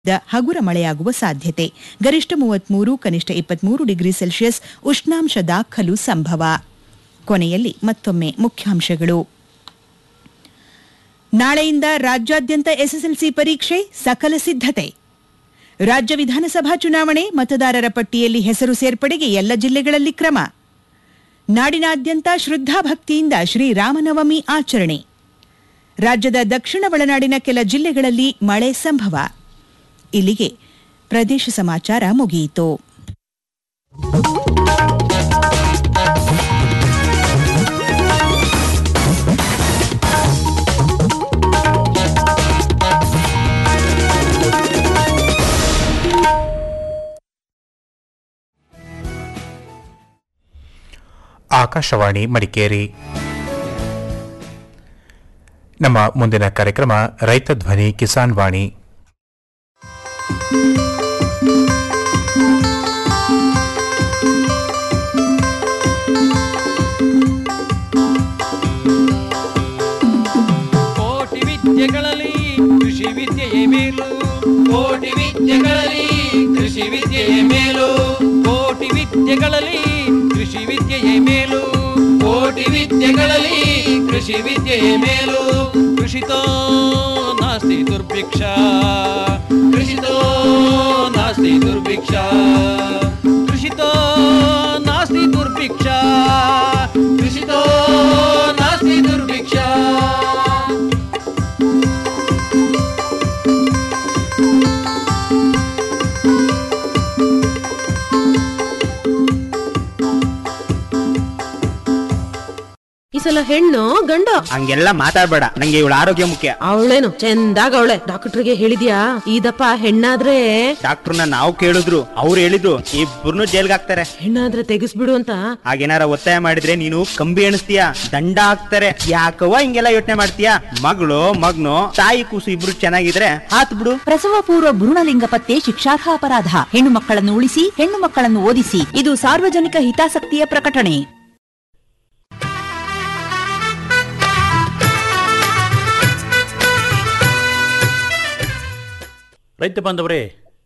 The ಹಗುರ ಮಳೆಯಾಗುವ ಸಾಧ್ಯತೆ ಗರಿಷ್ಠ ಮೂವತ್ಮೂರು ಕನಿಷ್ಠ ಇಪ್ಪತ್ಮೂರು ಡಿಗ್ರಿ ಸೆಲ್ಸಿಯಸ್ ಉಷ್ಣಾಂಶ ದಾಖಲು ಸಂಭವ ಕೊನೆಯಲ್ಲಿ ಮತ್ತೊಮ್ಮೆ ಮುಖ್ಯಾಂಶಗಳು ನಾಳೆಯಿಂದ ರಾಜ್ಯಾದ್ಯಂತ ಎಸ್ಎಸ್ಎಲ್ಸಿ ಪರೀಕ್ಷೆ ಸಕಲ ಸಿದ್ಧತೆ ರಾಜ್ಯ ವಿಧಾನಸಭಾ ಚುನಾವಣೆ ಮತದಾರರ ಪಟ್ಟಿಯಲ್ಲಿ ಹೆಸರು ಸೇರ್ಪಡೆಗೆ ಎಲ್ಲ ಜಿಲ್ಲೆಗಳಲ್ಲಿ ಕ್ರಮ ನಾಡಿನಾದ್ಯಂತ ಶ್ರದ್ಧಾಭಕ್ತಿಯಿಂದ ಶ್ರೀರಾಮನವಮಿ ಆಚರಣೆ ರಾಜ್ಯದ ದಕ್ಷಿಣ ಒಳನಾಡಿನ ಕೆಲ ಜಿಲ್ಲೆಗಳಲ್ಲಿ ಮಳೆ ಸಂಭವ ಇಲ್ಲಿಗೆ ಪ್ರದೇಶ ಸಮಾಚಾರ ಮುಗಿಯಿತು ಆಕಾಶವಾಣಿ ಮಡಿಕೇರಿ ನಮ್ಮ ಮುಂದಿನ ಕಾರ್ಯಕ್ರಮ ರೈತ ಧ್ವನಿ ಕಿಸಾನ್ ವಾಣಿ ಕೋಟಿ ವಿದ್ಯೆಗಳಲ್ಲಿ ಕೃಷಿ ವಿದ್ಯೆಯೇ ಮೇಲು ಕೋಟಿ ವಿದ್ಯೆಗಳಲ್ಲಿ ಕೃಷಿ ವಿದ್ಯೆಯ ಮೇಲು ಕೋಟಿ ವಿದ್ಯೆಗಳಲ್ಲಿ ಕೃಷಿ ವಿದ್ಯೆಯೇ ಮೇಲು ಕೋಟಿ ವಿದ್ಯೆಗಳಲ್ಲಿ ಕೃಷಿ ವಿದ್ಯೆಯ ಮೇಲು ಕೃಷಿತೋ ನಾಸ್ತಿ ದುರ್ಭಿಕ್ಷ ಕೃಷಿತೋ ನಾಸ್ತಿ ದುರ್ಭಿಕ್ಷ ಕೃಷಿತೋ ನಾಸ್ತಿ ದುರ್ಭಿಕ್ಷ ಕೃಷಿತೋ ನಾಸ್ತಿ ದುರ್ಭಿಕ್ಷ ಈ ಸಲ ಹೆಣ್ಣು ಗಂಡ ಹಂಗೆಲ್ಲ ಮಾತಾಡ್ಬೇಡ ನಂಗೆ ಇವಳ ಆರೋಗ್ಯ ಮುಖ್ಯ ಅವಳೇನು ಚಂದಾಗ ಅವಳೆ ಡಾಕ್ಟರ್ಗೆ ಹೇಳಿದ್ಯಾ ಇದಪ್ಪ ಹೆಣ್ಣಾದ್ರೆ ಡಾಕ್ಟರ್ನ ನಾವು ಕೇಳಿದ್ರು ಅವ್ರು ಹೇಳಿದ್ರು ಇಬ್ಬರನ್ನು ಜೈಲ್ಗೆ ಹಾಕ್ತಾರೆ ಹೆಣ್ಣಾದ್ರೆ ತೆಗಿಸ್ಬಿಡು ಅಂತ ಹಾಗೇನಾರ ಒತ್ತಾಯ ಮಾಡಿದ್ರೆ ನೀನು ಕಂಬಿ ಎಣಿಸ್ತೀಯ ದಂಡ ಹಾಕ್ತಾರೆ ಯಾಕವ್ವ ಹಿಂಗೆಲ್ಲ ಯೋಚನೆ ಮಾಡ್ತೀಯ ಮಗಳು ಮಗ್ನು ತಾಯಿ ಕೂಸು ಇಬ್ರು ಚೆನ್ನಾಗಿದ್ರೆ ಹಾತ್ ಬಿಡು ಪ್ರಸವ ಪೂರ್ವ ಭ್ರೂಣಲಿಂಗ ಪತ್ತೆ ಶಿಕ್ಷಾರ್ಹ ಅಪರಾಧ ಹೆಣ್ಣು ಮಕ್ಕಳನ್ನು ಉಳಿಸಿ ಹೆಣ್ಣು ಮಕ್ಕಳನ್ನು ಓದಿಸಿ ಇದು ಸಾರ್ವಜನಿಕ ಹಿತಾಸಕ್ತಿಯ ಪ್ರಕಟಣೆ ರೈತ ಬಾಂಧವರೇ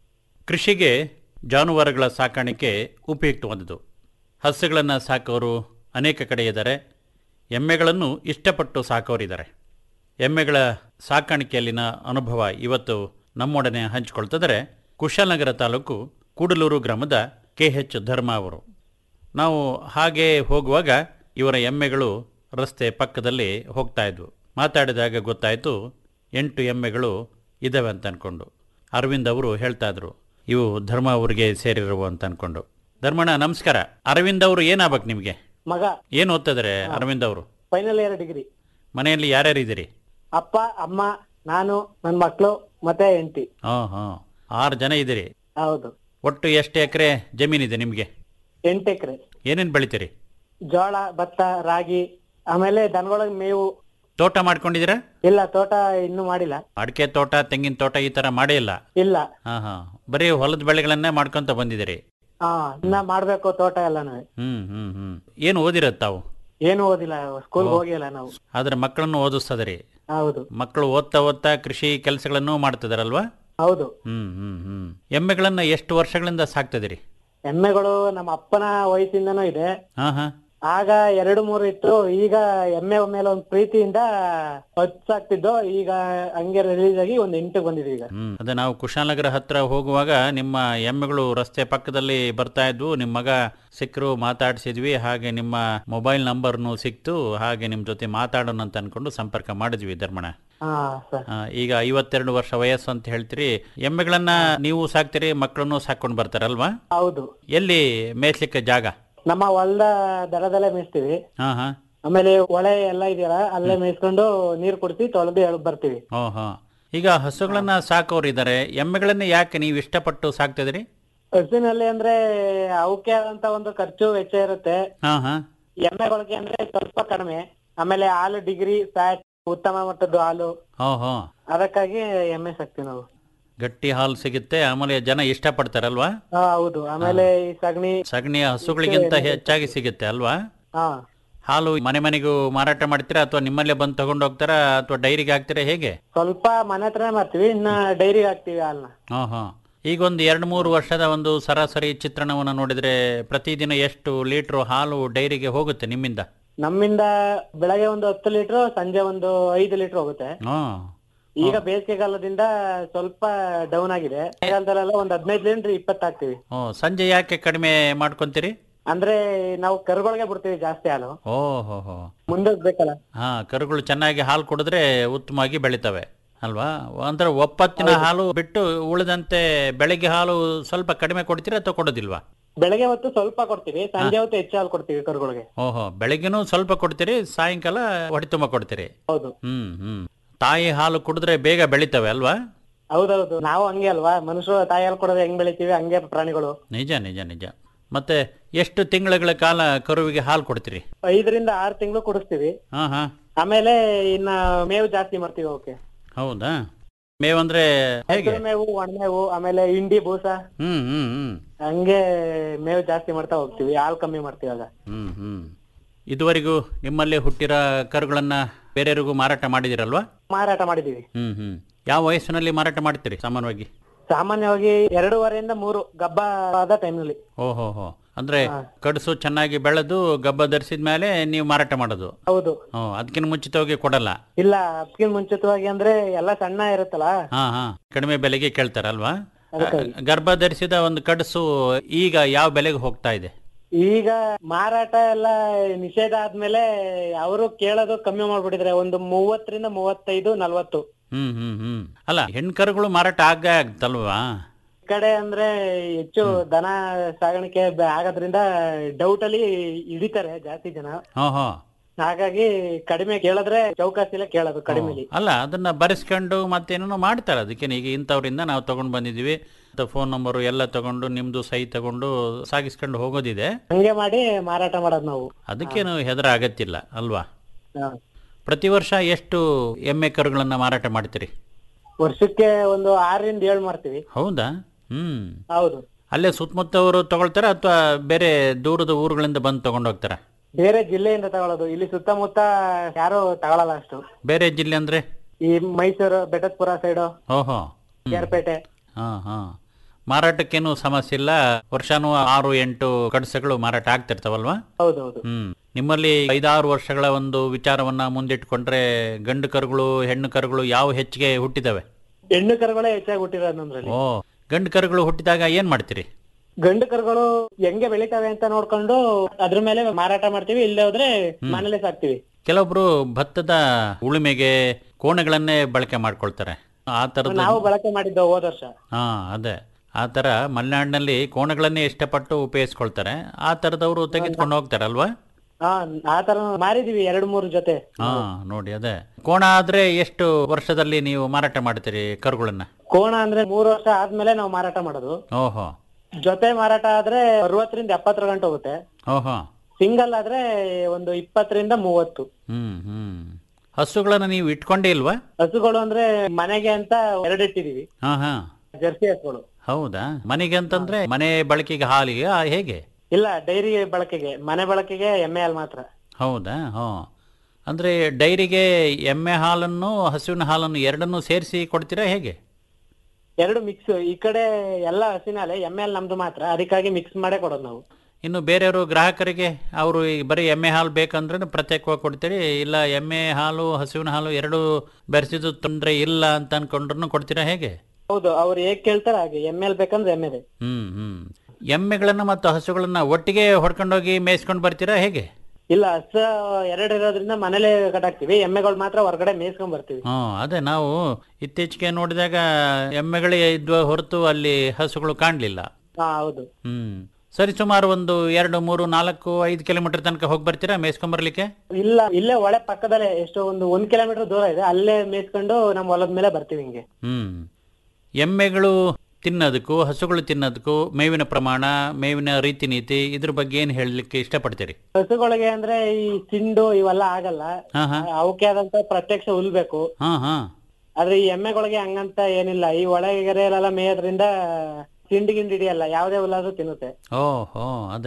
ಕೃಷಿಗೆ ಜಾನುವಾರುಗಳ ಸಾಕಾಣಿಕೆ ಉಪಯುಕ್ತವಾದುದು ಹಸುಗಳನ್ನು ಸಾಕೋರು ಅನೇಕ ಕಡೆ ಇದ್ದಾರೆ ಎಮ್ಮೆಗಳನ್ನು ಇಷ್ಟಪಟ್ಟು ಸಾಕೋರಿದ್ದಾರೆ ಎಮ್ಮೆಗಳ ಸಾಕಾಣಿಕೆಯಲ್ಲಿನ ಅನುಭವ ಇವತ್ತು ನಮ್ಮೊಡನೆ ಹಂಚಿಕೊಳ್ತಿದ್ದಾರೆ ಕುಶಾಲನಗರ ತಾಲೂಕು ಕೂಡಲೂರು ಗ್ರಾಮದ ಕೆ ಎಚ್ ಧರ್ಮ ಅವರು ನಾವು ಹಾಗೆ ಹೋಗುವಾಗ ಇವರ ಎಮ್ಮೆಗಳು ರಸ್ತೆ ಪಕ್ಕದಲ್ಲಿ ಹೋಗ್ತಾ ಇದ್ವು ಮಾತಾಡಿದಾಗ ಗೊತ್ತಾಯಿತು ಎಂಟು ಎಮ್ಮೆಗಳು ಇದ್ದಾವೆ ಅಂತ ಅಂದ್ಕೊಂಡು ಅರವಿಂದ್ ಅವರು ಹೇಳ್ತಾ ಇದ್ರು ಇವು ಧರ್ಮ ಅವರಿಗೆ ಸೇರಿರುವ ಅಂತ ಅಂದ್ಕೊಂಡು ಧರ್ಮಣ್ಣ ನಮಸ್ಕಾರ ಅರವಿಂದ್ ಅವರು ಏನಾಗ್ಬೇಕು ನಿಮಗೆ ಮಗ ಏನು ಓದ್ತಿದ್ದಾರೆ ಅರವಿಂದ್ ಅವರು ಫೈನಲ್ ಇಯರ್ ಡಿಗ್ರಿ ಮನೆಯಲ್ಲಿ ಯಾರ್ಯಾರು ಇದ್ದೀರಿ ಅಪ್ಪ ಅಮ್ಮ ನಾನು ನನ್ನ ಮಕ್ಕಳು ಮತ್ತೆ ಹೆಂಡತಿ ಹಾಂ ಹಾಂ ಆರು ಜನ ಇದ್ದೀರಿ ಹೌದು ಒಟ್ಟು ಎಷ್ಟು ಎಕರೆ ಜಮೀನಿದೆ ನಿಮಗೆ ಎಂಟು ಎಕರೆ ಏನೇನು ಬೆಳಿತೀರಿ ಜೋಳ ಭತ್ತ ರಾಗಿ ಆಮೇಲೆ ದನಗಳಿಗೆ ಮೇವು ತೋಟ ಮಾಡ್ಕೊಂಡಿದ್ದೀರಾ ಇಲ್ಲ ತೋಟ ಇನ್ನೂ ಮಾಡಿಲ್ಲ ಅಡಿಕೆ ತೋಟ ತೆಂಗಿನ ತೋಟ ಈ ಥರ ಮಾಡೇ ಇಲ್ಲ ಇಲ್ಲ ಹಾಂ ಹಾಂ ಬರೀ ಹೊಲದ ಬೆಳೆಗಳನ್ನೇ ಮಾಡ್ಕೊಂತ ಬಂದಿದ್ದೀರಿ ಹಾ ಇನ್ನ ಮಾಡ್ಬೇಕು ತೋಟ ಎಲ್ಲಾನು ಹ್ಮ್ ಹ್ಮ್ ಹ್ಮ್ ಏನು ಓದಿರೋದು ತಾವು ಏನು ಓದಿಲ್ಲ ಸ್ಕೂಲ್ ಹೋಗಿಲ್ಲ ನಾವು ಆದ್ರೆ ಮಕ್ಕಳನ್ನು ಓದಿಸ್ತದ್ರಿ ಹೌದು ಮಕ್ಕಳು ಓದ್ತಾ ಓದ್ತಾ ಕೃಷಿ ಕೆಲಸಗಳನ್ನು ಮಾಡ್ತಿದಾರಲ್ವಾ ಹೌದು ಹ್ಮ್ ಹ್ಮ್ ಹ್ಮ್ ಎಮ್ಮೆಗಳನ್ನ ಎಷ್ಟು ವರ್ಷಗಳಿಂದ ಸಾಕ್ತಿದಿರಿ ಎಮ್ಮೆಗಳು ನಮ್ಮ ಅಪ್ಪನ ವಯಸ್ಸಿಂದನೂ ಇದೆ ಹಾ ಹಾ ಆಗ ಎರಡು ಮೂರು ಇತ್ತು ಈಗ ಎಮ್ಮೆ ಮೇಲೆ ಒಂದು ಪ್ರೀತಿಯಿಂದ ಹತ್ತು ಸಾಕ್ತಿದ್ದು ಈಗ ಹಂಗೆ ರಿಲೀಸ್ ಆಗಿ ಒಂದ್ ಎಂಟು ಬಂದಿದೆ ಈಗ ಹ್ಮ್ ಅದೇ ನಾವು ಕುಶಾಲನಗರ ಹತ್ರ ಹೋಗುವಾಗ ನಿಮ್ಮ ಎಮ್ಮೆಗಳು ರಸ್ತೆ ಪಕ್ಕದಲ್ಲಿ ಬರ್ತಾ ಇದ್ವು ನಿಮ್ಮ ಮಗ ಸಿಕ್ಕರು ಮಾತಾಡ್ಸಿದ್ವಿ ಹಾಗೆ ನಿಮ್ಮ ಮೊಬೈಲ್ ನಂಬರ್ನು ಸಿಕ್ತು ಹಾಗೆ ನಿಮ್ ಜೊತೆ ಮಾತಾಡೋಣ ಅಂತ ಅನ್ಕೊಂಡು ಸಂಪರ್ಕ ಮಾಡಿದ್ವಿ ಧರ್ಮಣ ಹಾ ಸರ್ ಆ, ಈಗ ಐವತ್ತೆರಡು ವರ್ಷ ವಯಸ್ಸು ಅಂತ ಹೇಳ್ತೀರಿ ಎಮ್ಮೆಗಳನ್ನ ನೀವು ಸಾಕ್ತೀರಿ ಮಕ್ಕಳನ್ನು ಸಾಕೊಂಡು ಬರ್ತಾರಲ್ವಾ ಹೌದು ಎಲ್ಲಿ ಮೇಯ್ಸ್ಲಿಕ್ಕೆ ಜಾಗ ನಮ್ಮ ಹೊಲ್ದ ದಡದಲ್ಲೇ ಮೇಯಿಸ್ತೀವಿ ಹಾ ಹಾ ಆಮೇಲೆ ಹೊಳೆ ಎಲ್ಲ ಇದೆಯಲ್ಲ ಅಲ್ಲೇ ಮೇಯಿಸ್ಕೊಂಡು ನೀರ್ ಕುಡಿಸಿ ತೊಳೆದು ಎಳ್ ಬರ್ತೀವಿ ಓ ಹಾ ಈಗ ಹಸುಗಳನ್ನ ಸಾಕೋರು ಇದ್ದಾರೆ ಎಮ್ಮೆಗಳನ್ನ ಯಾಕೆ ನೀವು ಇಷ್ಟಪಟ್ಟು ಸಾಕ್ತಿದ್ರಿ ಹಸುವಿನಲ್ಲಿ ಅಂದ್ರೆ ಅವಕ್ಕೆ ಆದಂತ ಒಂದು ಖರ್ಚು ವೆಚ್ಚ ಇರುತ್ತೆ ಹಾ ಹಾ ಎಮ್ಮೆಗಳಿಗೆ ಅಂದ್ರೆ ಸ್ವಲ್ಪ ಕಡಿಮೆ ಆಮೇಲೆ ಹಾಲು ಡಿಗ್ರಿ ಫ್ಯಾಟ್ ಉತ್ತಮ ಮಟ್ಟದ್ದು ಹಾಲು ಹೋ ಹೋ ಅದಕ್ಕಾಗಿ ಎಮ್ಮೆ ಸಾಕ್ತಿವಿ ನಾವು ಗಟ್ಟಿ ಹಾಲು ಸಿಗುತ್ತೆ ಆಮೇಲೆ ಜನ ಇಷ್ಟಪಡ್ತಾರಲ್ವಾ ಹಾ ಹೌದು ಆಮೇಲೆ ಈ ಸಗಣಿ ಸಗಣಿ ಹಸುಗಳಿಗಿಂತ ಹೆಚ್ಚಾಗಿ ಸಿಗುತ್ತೆ ಅಲ್ವಾ ಹಾ ಹಾಲು ಮನೆ ಮನೆಗೂ ಮಾರಾಟ ಮಾಡ್ತೀರಾ ಅಥವಾ ನಿಮ್ಮಲ್ಲೇ ಬಂದು ತಗೊಂಡು ಹೋಗ್ತಾರಾ ಅಥವಾ ಡೈರಿಗೆ ಹಾಕ್ತೀರಾ ಹೇಗೆ ಸ್ವಲ್ಪ ಮನೆ ಹತ್ರನೇ ಮಾಡ್ತೀವಿ ಇನ್ನ ಡೈರಿಗೆ ಹಾಕ್ತಿವಿ ಹಾಲ್ನ ಹಾಂ ಹಾಂ ಈಗ ಒಂದು ಎರಡು ಮೂರು ವರ್ಷದ ಒಂದು ಸರಾಸರಿ ಚಿತ್ರಣವನ್ನು ನೋಡಿದ್ರೆ ಪ್ರತಿದಿನ ಎಷ್ಟು ಲೀಟ್ರು ಹಾಲು ಡೈರಿಗೆ ಹೋಗುತ್ತೆ ನಿಮ್ಮಿಂದ ನಮ್ಮಿಂದ ಬೆಳಗ್ಗೆ ಒಂದು ಹತ್ತು ಲೀಟರ್ ಸಂಜೆ ಒಂದು ಐದು ಲೀಟರ್ ಹೋಗುತ್ತೆ ಹಾಂ ಈಗ ಬೇಸಿಗೆಗಾಲದಿಂದ ಸ್ವಲ್ಪ ಡೌನ್ ಆಗಿದೆ ಮಳೆಗಾಲದಲ್ಲೆಲ್ಲ ಒಂದ್ ಹದಿನೈದು ಲೀಟರ್ ಇಪ್ಪತ್ತು ಹಾಕ್ತಿವಿ ಓ ಸಂಜೆ ಯಾಕೆ ಕಡಿಮೆ ಮಾಡ್ಕೊಂತೀರಿ ಅಂದ್ರೆ ನಾವು ಕರುಗಳಿಗೆ ಬಿಡ್ತೀವಿ ಜಾಸ್ತಿ ಹಾಲು ಓ ಹೋ ಹೋ ಮುಂದಕ್ಕೆ ಬೇಕಲ್ಲ ಹಾ ಕರುಗಳು ಚೆನ್ನಾಗಿ ಹಾಲು ಕುಡಿದ್ರೆ ಉತ್ತಮವಾಗಿ ಬೆಳಿತವೆ ಅಲ್ವಾ ಅಂದ್ರೆ ಒಪ್ಪತ್ತಿನ ಹಾಲು ಬಿಟ್ಟು ಉಳಿದಂತೆ ಬೆಳಿಗ್ಗೆ ಹಾಲು ಸ್ವಲ್ಪ ಕಡಿಮೆ ಕೊಡ್ತೀರಾ ಅಥವಾ ಕೊಡೋದಿಲ್ವಾ ಬೆಳಗ್ಗೆ ಹೊತ್ತು ಸ್ವಲ್ಪ ಕೊಡ್ತೀವಿ ಸಂಜೆ ಹೊತ್ತು ಹೆಚ್ಚು ಹಾಲು ಕೊಡ್ತೀವಿ ಕರುಗಳಿಗೆ ಓಹೋ ಬೆಳಿಗ್ಗೆನೂ ಸ್ವಲ್ಪ ಕೊಡ್ತೀರಿ ಸಾಯಂಕಾಲ ಹೊಟ್ಟೆ ತುಂಬ ಕೊಡ್ತೀರಿ ಹೌದು ಹ್ಮ್ ಹ್ಮ್ ತಾಯಿ ಹಾಲು ಕುಡಿದ್ರೆ ಬೇಗ ಬೆಳಿತವೆ ಅಲ್ವಾ ಹೌದೌದು ನಾವು ಹಂಗೆ ಅಲ್ವಾ ಮನುಷ್ಯರು ತಾಯಿ ಹಾಲು ಕೊಡೋದು ಹೆಂಗ್ ಬೆಳಿತೀವಿ ಹಂಗೆ ಪ್ರಾಣಿಗಳು ನಿಜ ನಿಜ ನಿಜ ಮತ್ತೆ ಎಷ್ಟು ತಿಂಗಳುಗಳ ಕಾಲ ಕರುವಿಗೆ ಹಾಲು ಕೊಡ್ತೀರಿ ಐದರಿಂದ ಆರು ತಿಂಗಳು ಕುಡಿಸ್ತೀವಿ ಹಾ ಹಾ ಆಮೇಲೆ ಇನ್ನ ಮೇವು ಜಾಸ್ತಿ ಮಾಡ್ತೀವಿ ಓಕೆ ಹೌದಾ ಮೇವಂದ್ರೆ ಹೇಗೆ ಮೇವು ಒಣಮೇವು ಆಮೇಲೆ ಹಿಂಡಿ ಬೂಸ ಹ್ಮ್ ಹ್ಮ್ ಹ್ಮ್ ಹಂಗೆ ಮೇವು ಜಾಸ್ತಿ ಮಾಡ್ತಾ ಹೋಗ್ತೀವಿ ಹಾಲು ಕಮ್ಮಿ ಮಾಡ್ತೀವಿ ಆಗ ಹ್ಮ್ ಹ್ಮ್ ಇದುವರೆಗೂ ನಿಮ್ಮಲ್ಲಿ ಹುಟ್ಟಿರೋ ಕರುಗಳನ್ನ ಬೇರೆಯವರಿಗೂ ಮಾರಾಟ ಮಾಡಿದಿರಲ್ವಾ ಮಾರಾಟ ಮಾಡಿದೀವಿ ಹ್ಮ್ ಹ್ಮ್ ಯಾವ ವಯಸ್ಸಿನಲ್ಲಿ ಮಾರಾಟ ಮಾಡ್ತೀರಿ ಸಾಮಾನ್ಯವಾಗಿ ಸಾಮಾನ್ಯವಾಗಿ ಎರಡೂವರೆಯಿಂದ ಮೂರು ಗಬ್ಬ ಆದ ಟೈಮ್ನಲ್ಲಿ ಓಹೋ ಹೋ ಅಂದ್ರೆ ಕಡಸು ಚೆನ್ನಾಗಿ ಬೆಳೆದು ಗಬ್ಬ ಧರಿಸಿದ ಮೇಲೆ ನೀವು ಮಾರಾಟ ಮಾಡೋದು ಹೌದು ಹ್ಮ್ ಅದಕ್ಕಿಂತ ಮುಂಚಿತವಾಗಿ ಕೊಡಲ್ಲ ಇಲ್ಲ ಅದಕ್ಕಿಂತ ಮುಂಚಿತವಾಗಿ ಅಂದ್ರೆ ಎಲ್ಲ ಸಣ್ಣ ಇರುತ್ತಲ್ಲ ಹಾ ಹಾ ಕಡಿಮೆ ಬೆಲೆಗೆ ಕೇಳ್ತಾರಲ್ವಾ ಅದಕ್ಕಾಗಿ. ಗರ್ಭ ಧರಿಸಿದ ಒಂದು ಕಡಸು ಈಗ ಯಾವ ಬೆಲೆಗೆ ಹೋಗ್ತಾ ಇದೆ ಈಗ ಮಾರಾಟ ಎಲ್ಲ ನಿಷೇಧ ಆದ್ಮೇಲೆ ಅವರು ಕೇಳೋದು ಕಮ್ಮಿ ಮಾಡ್ಬಿಟ್ಟಿದ್ರೆ ಒಂದು ಮೂವತ್ತರಿಂದ ಮೂವತ್ತೈದು ನಲ್ವತ್ತು ಹ್ಮ್ ಹ್ಮ್ ಹ್ಮ್ ಅಲ್ಲ ಹೆಣ್ಕರುಗಳು ಮಾರಾಟ ಆಗೇ ಆಗ್ತಲ್ವಾ ಈ ಕಡೆ ಅಂದ್ರೆ ಹೆಚ್ಚು ದನ ಸಾಗಾಣಿಕೆ ಬ- ಆಗೋದ್ರಿಂದ ಡೌಟ್ ಅಲ್ಲಿ ಹಿಡಿತಾರೆ ಜಾಸ್ತಿ ಜನ ಹೋ ಹೋ ಹಾಗಾಗಿ ಕಡಿಮೆ ಕೇಳಿದ್ರೆ ಚೌಕಾಸಿಲೆ ಕೇಳೋದು ಕಡಿಮೆಲಿ ಅಲ್ಲ ಅದನ್ನ ಬರೆಸ್ಕೊಂಡು ಮತ್ತೇನೋ ಮಾಡ್ತಾರೆ ಅದಕ್ಕೆ ಈಗ ಇಂಥವ್ರಿಂದ ನಾವು ತಗೊಂಡ್ ಬಂದಿದೀವಿ ಫೋನ್ ನಂಬರು ಎಲ್ಲ ತಗೊಂಡು ನಿಮ್ದು ಸಹಿ ತಗೊಂಡು ಸಾಗಿಸ್ಕೊಂಡು ಹೋಗೋದಿದೆ ಹಂಗೆ ಮಾಡಿ ಮಾರಾಟ ಮಾಡೋದು ನಾವು ಅದಕ್ಕೇನು ಹೆದರ ಅಗತ್ಯಿಲ್ಲ ಅಲ್ವಾ ಹಾ. ಪ್ರತಿ ವರ್ಷ ಎಷ್ಟು ಎಮ್ಮೆ ಕರುಗಳನ್ನ ಮಾರಾಟ ಮಾಡ್ತೀರಿ ವರ್ಷಕ್ಕೆ ಒಂದು ಆರರಿಂದ ಏಳು ಮಾಡ್ತೀವಿ ಹೌದಾ ಹ್ಮ್ ಹೌದು ಅಲ್ಲೇ ಸುತ್ತಮುತ್ತವರು ತಗೊಳ್ತಾರ ಅಥವಾ ಬೇರೆ ದೂರದ ಊರುಗಳಿಂದ ಬಂದು ತಗೊಂಡು ಹೋಗ್ತಾರ ಬೇರೆ ಜಿಲ್ಲೆಯಿಂದ ತಗೊಳ್ಳೋದು ಇಲ್ಲಿ ಸುತ್ತಮುತ್ತ ಯಾರು ತಗೊಳಲ್ಲ ಅಷ್ಟು ಬೇರೆ ಜಿಲ್ಲೆ ಅಂದ್ರೆ ಈ ಮೈಸೂರು ಬೆಟ್ಟದಪುರ ಸೈಡು ಓಹೋ ಕೇರ್ಪೇಟೆ ಹಾ ಹಾ ಮಾರಾಟಕ್ಕೇನು ಸಮಸ್ಯೆ ಇಲ್ಲ ವರ್ಷನೂ ಆರು ಎಂಟು ಕಡಸಗಳು ಮಾರಾಟ ಆಗ್ತಿರ್ತಾವಲ್ವಾ ಹೌದೌದು ಹ್ಮ್ ನಿಮ್ಮಲ್ಲಿ ಐದಾರು ವರ್ಷಗಳ ಒಂದು ವಿಚಾರವನ್ನ ಮುಂದಿಟ್ಕೊಂಡ್ರೆ ಗಂಡು ಕರುಗಳು ಹೆಣ್ಣು ಕರುಗಳು ಯಾವ ಹೆಚ್ಚಿಗೆ ಹುಟ್ಟಿದವೆ ಹೆಣ್ಣು ಕರುಗಳೇ ಹೆಚ್ಚಾಗಿ ಹುಟ್ಟಿರೋದು ನಮ್ದ್ರಲ್ಲಿ ಓ ಗಂಡು ಕರುಗಳು ಹುಟ್ಟಿದಾಗ ಏನ್ ಮಾಡ್ತೀರಿ ಗಂಡು ಕರುಗಳು ಹೆಂಗೆ ಬೆಳಿತಾವೆ ಅಂತ ನೋಡ್ಕೊಂಡು ಅದ್ರ ಮೇಲೆ ಮಾರಾಟ ಮಾಡ್ತೀವಿ ಇಲ್ಲೇ ಹೋದ್ರೆ ಮನೇಲೆ ಸಾಕ್ತಿವಿ ಕೆಲವೊಬ್ರು ಭತ್ತದ ಉಳುಮೆಗೆ ಕೋಣೆಗಳನ್ನೇ ಬಳಕೆ ಮಾಡ್ಕೊಳ್ತಾರೆ ಆ ತರದ ನಾವು ಬಳಕೆ ಮಾಡಿದ್ದು ಹೋದ ವರ್ಷ ಹಾ ಅದೇ ಆ ತರ ಮಲೆನಾಡಿನಲ್ಲಿ ಕೋಣಗಳನ್ನೇ ಇಷ್ಟಪಟ್ಟು ಉಪಯೋಗಿಸ್ಕೊಳ್ತಾರೆ ಆ ತರದವರು ತೆಗೆದುಕೊಂಡು ಹೋಗ್ತಾರಲ್ವಾ ಹಾ ಆತರ ಮಾರಿದೀವಿ ಎರಡು ಮೂರು ಜೊತೆ ಹಾ ನೋಡಿ ಅದೇ ಕೋಣ ಆದ್ರೆ ಎಷ್ಟು ವರ್ಷದಲ್ಲಿ ನೀವು ಮಾರಾಟ ಮಾಡ್ತೀರಿ ಕರುಗಳನ್ನ ಕೋಣ ಅಂದ್ರೆ ಮೂರು ವರ್ಷ ಆದ್ಮೇಲೆ ನಾವು ಮಾರಾಟ ಮಾಡೋದು ಓಹೋ ಜೊತೆ ಮಾರಾಟ ಆದ್ರೆ ಅರವತ್ತರಿಂದ ಎಪ್ಪತ್ತರ ಗಂಟೆ ಹೋಗುತ್ತೆ ಓಹೋ ಸಿಂಗಲ್ ಆದ್ರೆ ಒಂದು ಇಪ್ಪತ್ತರಿಂದ ಮೂವತ್ತು ಹ್ಮ್ ಹ್ಮ್ ಹಸುಗಳನ್ನ ನೀವು ಇಟ್ಕೊಂಡೇ ಇಲ್ವಾ ಹಸುಗಳು ಅಂದ್ರೆ ಮನೆಗೆ ಅಂತ ಎರಡಿಟ್ಟಿದೀವಿ ಹಾ ಹಾ ಜರ್ಸಿ ಹಸುಗಳು ಹೌದಾ ಮನೆಗೆ ಅಂತಂದ್ರೆ ಮನೆ ಬಳಕೆಗೆ ಹಾಲಿಗೆ ಆ, ಹೇಗೆ ಇಲ್ಲ ಡೈರಿ ಬಳಕೆಗೆ ಮನೆ ಬಳಕೆಗೆ ಎಮ್ಮೆ ಹಾಲು ಮಾತ್ರ ಹೌದಾ ಹ್ಞೂ ಅಂದ್ರೆ ಡೈರಿಗೆ ಎಮ್ಮೆ ಹಾಲನ್ನು ಹಸುವಿನ ಹಾಲನ್ನು ಎರಡನ್ನೂ ಸೇರಿಸಿ ಕೊಡ್ತೀರಾ ಹೇಗೆ ಎರಡು ಮಿಕ್ಸ್ ಈ ಕಡೆ ಎಲ್ಲ ಹಸಿನ ಹಾಲೆ ಎಮ್ಮೆ ಹಾಲು ನಮ್ದು ಮಾತ್ರ ಅದಕ್ಕಾಗಿ ಮಿಕ್ಸ್ ಮಾಡೇ ಕೊಡೋದು ನಾವು ಇನ್ನು ಬೇರೆಯವರು ಗ್ರಾಹಕರಿಗೆ ಅವರು ಈ ಬರೀ ಎಮ್ಮೆ ಹಾಲು ಬೇಕಂದ್ರೆ ಪ್ರತ್ಯೇಕವಾಗಿ ಕೊಡ್ತೀರಿ ಇಲ್ಲ ಎಮ್ಮೆ ಹಾಲು ಹಸುವಿನ ಹಾಲು ಎರಡು ಬೆರೆಸಿದ್ದು ತೊಂದರೆ ಇಲ್ಲ ಅಂತ ಅನ್ಕೊಂಡ್ರು ಕೊಡ್ತೀರಾ ಹೇಗೆ ಹೌದು ಅವ್ರು ಹೇಗ್ ಕೇಳ್ತಾರೆ ಹಾಗೆ ಎಮ್ಮೆ ಹಾಲು ಬೇಕಂದ್ರೆ ಎಮ್ಮೆದೆ ಹ್ಮ್ ಹ್ಮ್ ಎಮ್ಮೆಗಳನ್ನ ಮತ್ತು ಹಸುಗಳನ್ನ ಒಟ್ಟಿಗೆ ಹೊಡ್ಕೊಂಡೋಗಿ ಮೇಯಿಸ್ಕೊಂಡು ಬರ್ತೀರಾ ಹೇಗೆ ಇಲ್ಲ ಹಸ ಎರಡು ಇರೋದ್ರಿಂದ ಮನೇಲೆ ಕಟ್ಟಾಕ್ತಿವಿ ಎಮ್ಮೆಗಳು ಮಾತ್ರ ಹೊರಗಡೆ ಮೇಯ್ಸ್ಕೊಂಡ್ ಬರ್ತೀವಿ ಹ್ಮ್ ಅದೇ ನಾವು ಇತ್ತೀಚೆಗೆ ನೋಡಿದಾಗ ಎಮ್ಮೆಗಳೇ ಇದ್ವ ಹೊರತು ಅಲ್ಲಿ ಹಸುಗಳು ಕಾಣಲಿಲ್ಲ ಹಾ ಹೌದು ಹ್ಮ್ ಸರಿ ಸುಮಾರು ಒಂದು ಎರಡು ಮೂರು ನಾಲ್ಕು ಐದು ಕಿಲೋಮೀಟರ್ ತನಕ ಹೋಗಿ ಬರ್ತೀರಾ ಮೇಯ್ಸ್ಕೊಂಬರ್ಲಿಕ್ಕೆ ಇಲ್ಲ ಇಲ್ಲೇ ಒಳೆ ಪಕ್ಕದಲ್ಲೇ ಎಷ್ಟೋ ಒಂದು ಒಂದ್ ಕಿಲೋಮೀಟರ್ ದೂರ ಇದೆ ಅಲ್ಲೇ ಮೇಯ್ಸ್ಕೊಂಡು ನಮ್ ಹೊಲದ ಮೇಲೆ ಬರ್ತೀವಿ ಹಿಂಗೆ ಹ್ಮ್ ಎಮ್ಮೆಗಳು ತಿನ್ನೋದಕ್ಕೂ ಹಸುಗಳು ತಿನ್ನೋದಕ್ಕೂ ಮೇವಿನ ಪ್ರಮಾಣ ಮೇವಿನ ರೀತಿ ನೀತಿ ಇದ್ರ ಬಗ್ಗೆ ಏನು ಹೇಳಲಿಕ್ಕೆ ಇಷ್ಟಪಡ್ತೀರಿ ಹಸುಗಳಿಗೆ ಅಂದ್ರೆ ಈ ಸಿಂಡು ಇವೆಲ್ಲ ಆಗಲ್ಲ ಹಾ ಹಾ ಅವಕ್ಕೆ ಆದಂತ ಪ್ರತ್ಯಕ್ಷ ಹುಲ್ಬೇಕು ಹಾ ಹಾ ಆದ್ರೆ ಈ ಎಮ್ಮೆಗಳಿಗೆ ಹಂಗಂತ ಏನಿಲ್ಲ ಈ ಒಳಗೆರೆಯಲ್ಲೆಲ್ಲ ಮೇಯೋದ್ರಿಂದ ಸಿಂಡಿ ಗಿಂಡಿ ಹಿಡಿಯಲ್ಲ ಯಾವ್ದೇ ಹುಲ್ಲಾದ್ರೂ ತಿನ್ನುತ್ತೆ ಓಹೋ ಅದೇ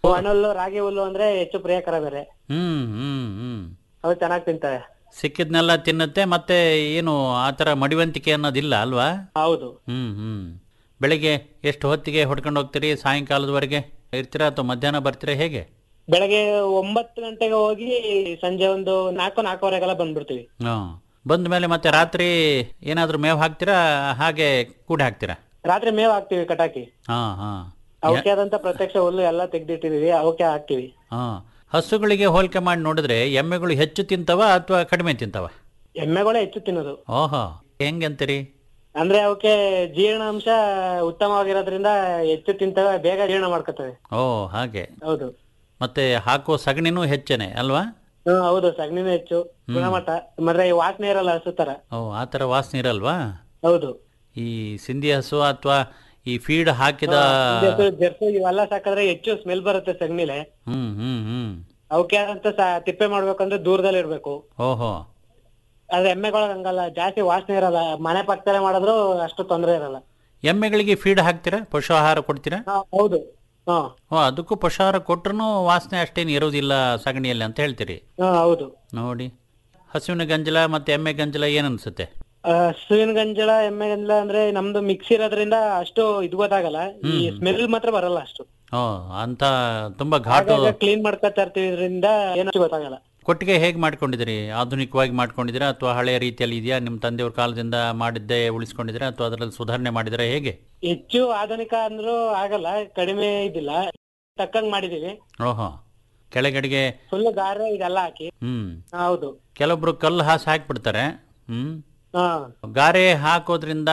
ಒಣಹುಲ್ಲು ರಾಗಿ ಹುಲ್ಲು ಅಂದ್ರೆ ಹೆಚ್ಚು ಪ್ರಿಯಕರ ಬೇರೆ ಹ್ಮ್ ಹ್ಮ್ ಹ್ಮ್ ಅವು ಚೆನ್ನಾಗಿ ತಿಂತವೆ ಸಿಕ್ಕಿದ್ನೆಲ್ಲ ತಿನ್ನುತ್ತೆ ಮತ್ತೆ ಏನು ಆ ಥರ ಮಡಿವಂತಿಕೆ ಅನ್ನೋದಿಲ್ಲ ಅಲ್ವಾ ಹೌದು ಹ್ಮ್ ಹ್ಮ್ ಬೆಳಿಗ್ಗೆ ಎಷ್ಟು ಹೊತ್ತಿಗೆ ಹೊಡ್ಕೊಂಡು ಹೋಗ್ತೀರಿ ಸಾಯಂಕಾಲದವರೆಗೆ ಇರ್ತೀರಾ ಅಥವಾ ಮಧ್ಯಾಹ್ನ ಬರ್ತೀರಾ ಹೇಗೆ ಬೆಳಗ್ಗೆ ಒಂಬತ್ತು ಗಂಟೆಗೆ ಹೋಗಿ ಸಂಜೆ ಒಂದು ನಾಲ್ಕು ನಾಲ್ಕೂವರೆಗೆಲ್ಲ ಬಂದ್ಬಿಡ್ತೀವಿ ಹಾಂ ಬಂದ ಮೇಲೆ ಮತ್ತೆ ರಾತ್ರಿ ಏನಾದರೂ ಮೇವು ಹಾಕ್ತೀರಾ ಹಾಗೆ ಕೂಡಿ ಹಾಕ್ತೀರಾ ರಾತ್ರಿ ಮೇವ್ ಹಾಕ್ತಿವಿ ಕಟಾಕಿ ಹಾಂ ಹಾಂ ಅವಕ್ಕೆ ಆದಂತ ಪ್ರತ್ಯಕ್ಷ ಹುಲ್ಲು ಎಲ್ಲ ತೆಗ್ದಿಟ್ಟಿದೀವಿ ಅವಕ್ಕೆ ಹಾಕ್ತಿವಿ ಹಾಂ ಹಸುಗಳಿಗೆ ಹೋಲಿಕೆ ಮಾಡಿ ನೋಡಿದ್ರೆ ಎಮ್ಮೆಗಳು ಹೆಚ್ಚು ತಿಂತವ ಅಥವಾ ಕಡಿಮೆ ತಿಂತವ ಎಮ್ಮೆಗಳೇ ಹೆಚ್ಚು ತಿನ್ನೋದು ಓಹೋ ಹೆಂಗಂತೀರಿ ಅಂದ್ರೆ ಅವಕ್ಕೆ ಜೀರ್ಣಾಂಶ ಉತ್ತಮವಾಗಿರೋದ್ರಿಂದ ಹೆಚ್ಚು ತಿಂತವೆ ಬೇಗ ಜೀರ್ಣ ಮಾಡ್ಕೊತವೆ ಓ ಹಾಗೆ ಹೌದು ಮತ್ತೆ ಹಾಕೋ ಸಗಣಿನೂ ಹೆಚ್ಚೇನೆ ಅಲ್ವಾ ಹ್ಮ್ ಹೌದು ಸಗಣಿನೂ ಹೆಚ್ಚು ಗುಣಮಟ್ಟ ಮತ್ತೆ ಈ ವಾಸನೆ ಇರಲ್ಲ ಹಸು ತರ ಓ ಆ ಥರ ವಾಸನೆ ಇರಲ್ವಾ ಹೌದು ಈ ಸಿಂಧಿ ಹಸು ಅಥವಾ ಈ ಫೀಡ್ ಹಾಕಿದ ಜರ್ಸಿ ಇವೆಲ್ಲ ಸಾಕಿದ್ರೆ ಹೆಚ್ಚು ಸ್ಮೆಲ್ ಬರುತ್ತೆ ಸಗಣಿಲೆ ಹ್ಮ್ ಹ್ಮ್ ಹ್ಮ್ ಅವಕ್ಕೆ ಆದಂತ ಸ- ತಿಪ್ಪೆ ಮಾಡ್ಬೇಕಂದ್ರೆ ದೂರದಲ್ಲಿ ಇರ್ಬೇಕು ಓಹೋ ಆದ್ರೆ ಎಮ್ಮೆಗೊಳಗ್ ಹಂಗಲ್ಲ ಜಾಸ್ತಿ ವಾಸನೆ ಇರಲ್ಲ ಮನೆ ಪಕ್ಕದಲ್ಲೇ ಮಾಡಿದ್ರು ಅಷ್ಟು ತೊಂದರೆ ಇರಲ್ಲ ಎಮ್ಮೆಗಳಿಗೆ ಫೀಡ್ ಹಾಕ್ತೀರಾ ಪಶುಆಹಾರ ಕೊಡ್ತೀರಾ ಹಾ, ಹೌದು ಹಾ ಓ ಅದಕ್ಕೂ ಪಶುಆಹಾರ ಕೊಟ್ರು ವಾಸನೆ ಅಷ್ಟೇನು ಇರೋದಿಲ್ಲ ಸಗಣಿಯಲ್ಲಿ ಅಂತ ಹೇಳ್ತೀರಿ ಹಾ ಹೌದು ನೋಡಿ ಹಸುವಿನ ಗಂಜಲ ಮತ್ತೆ ಎಮ್ಮೆ ಗಂಜಲ ಏನ್ ಅನ್ಸುತ್ತೆ ಆ, ಹಸುವಿನ ಗಂಜಲ ಎಮ್ಮೆ ಗಂಜಲ ಅಂದ್ರೆ ನಮ್ದು ಮಿಕ್ಸ್ ಇರೋದ್ರಿಂದ ಅಷ್ಟು ಇದು ಗೊತ್ತಾಗಲ್ಲ ಈ ಸ್ಮೆಲ್ ಮಾತ್ರ ಬರಲ್ಲ ಅಷ್ಟು ಓ ಅಂತ ತುಂಬಾ ಘಾಟು ಕ್ಲೀನ್ ಮಾಡ್ಕೊತಾ ಇರ್ತೀವಿ ಇದರಿಂದ ಏನು ಗೊತ್ತಾಗಲ್ಲ ಕೊಟ್ಟಿಗೆ ಹೇಗೆ ಮಾಡ್ಕೊಂಡಿದ್ದೀರಿ ಆಧುನಿಕವಾಗಿ ಮಾಡ್ಕೊಂಡಿದ್ದೀರಾ ಅಥವಾ ಹಳೆಯ ರೀತಿಯಲ್ಲಿ ಇದೆಯಾ ನಿಮ್ಮ ತಂದೆಯವ್ರ ಕಾಲದಿಂದ ಮಾಡಿದ್ದೇ ಉಳಿಸ್ಕೊಂಡಿದ್ದೀರಾ ಅಥವಾ ಅದರಲ್ಲಿ ಸುಧಾರಣೆ ಮಾಡಿದ್ದೀರಾ ಹೇಗೆ ಹೆಚ್ಚು ಆಧುನಿಕ ಅಂದ್ರೂ ಆಗಲ್ಲ ಕಡಿಮೆ ಇದಿಲ್ಲ ತಕ್ಕಂಗ್ ಮಾಡಿದೀವಿ ಓಹೋ ಕೆಳಗಡೆಗೆ ಫುಲ್ ಗಾರೆ ಇದೆಲ್ಲ ಹಾಕಿ ಹ್ಮ್ ಹಾ, ಹೌದು ಕೆಲವೊಬ್ರು ಕಲ್ಲು ಹಾಸಿ ಹಾಕ್ಬಿಡ್ತಾರೆ ಹ್ಮ್ ಹಾ ಗಾರೆ ಹಾಕೋದ್ರಿಂದ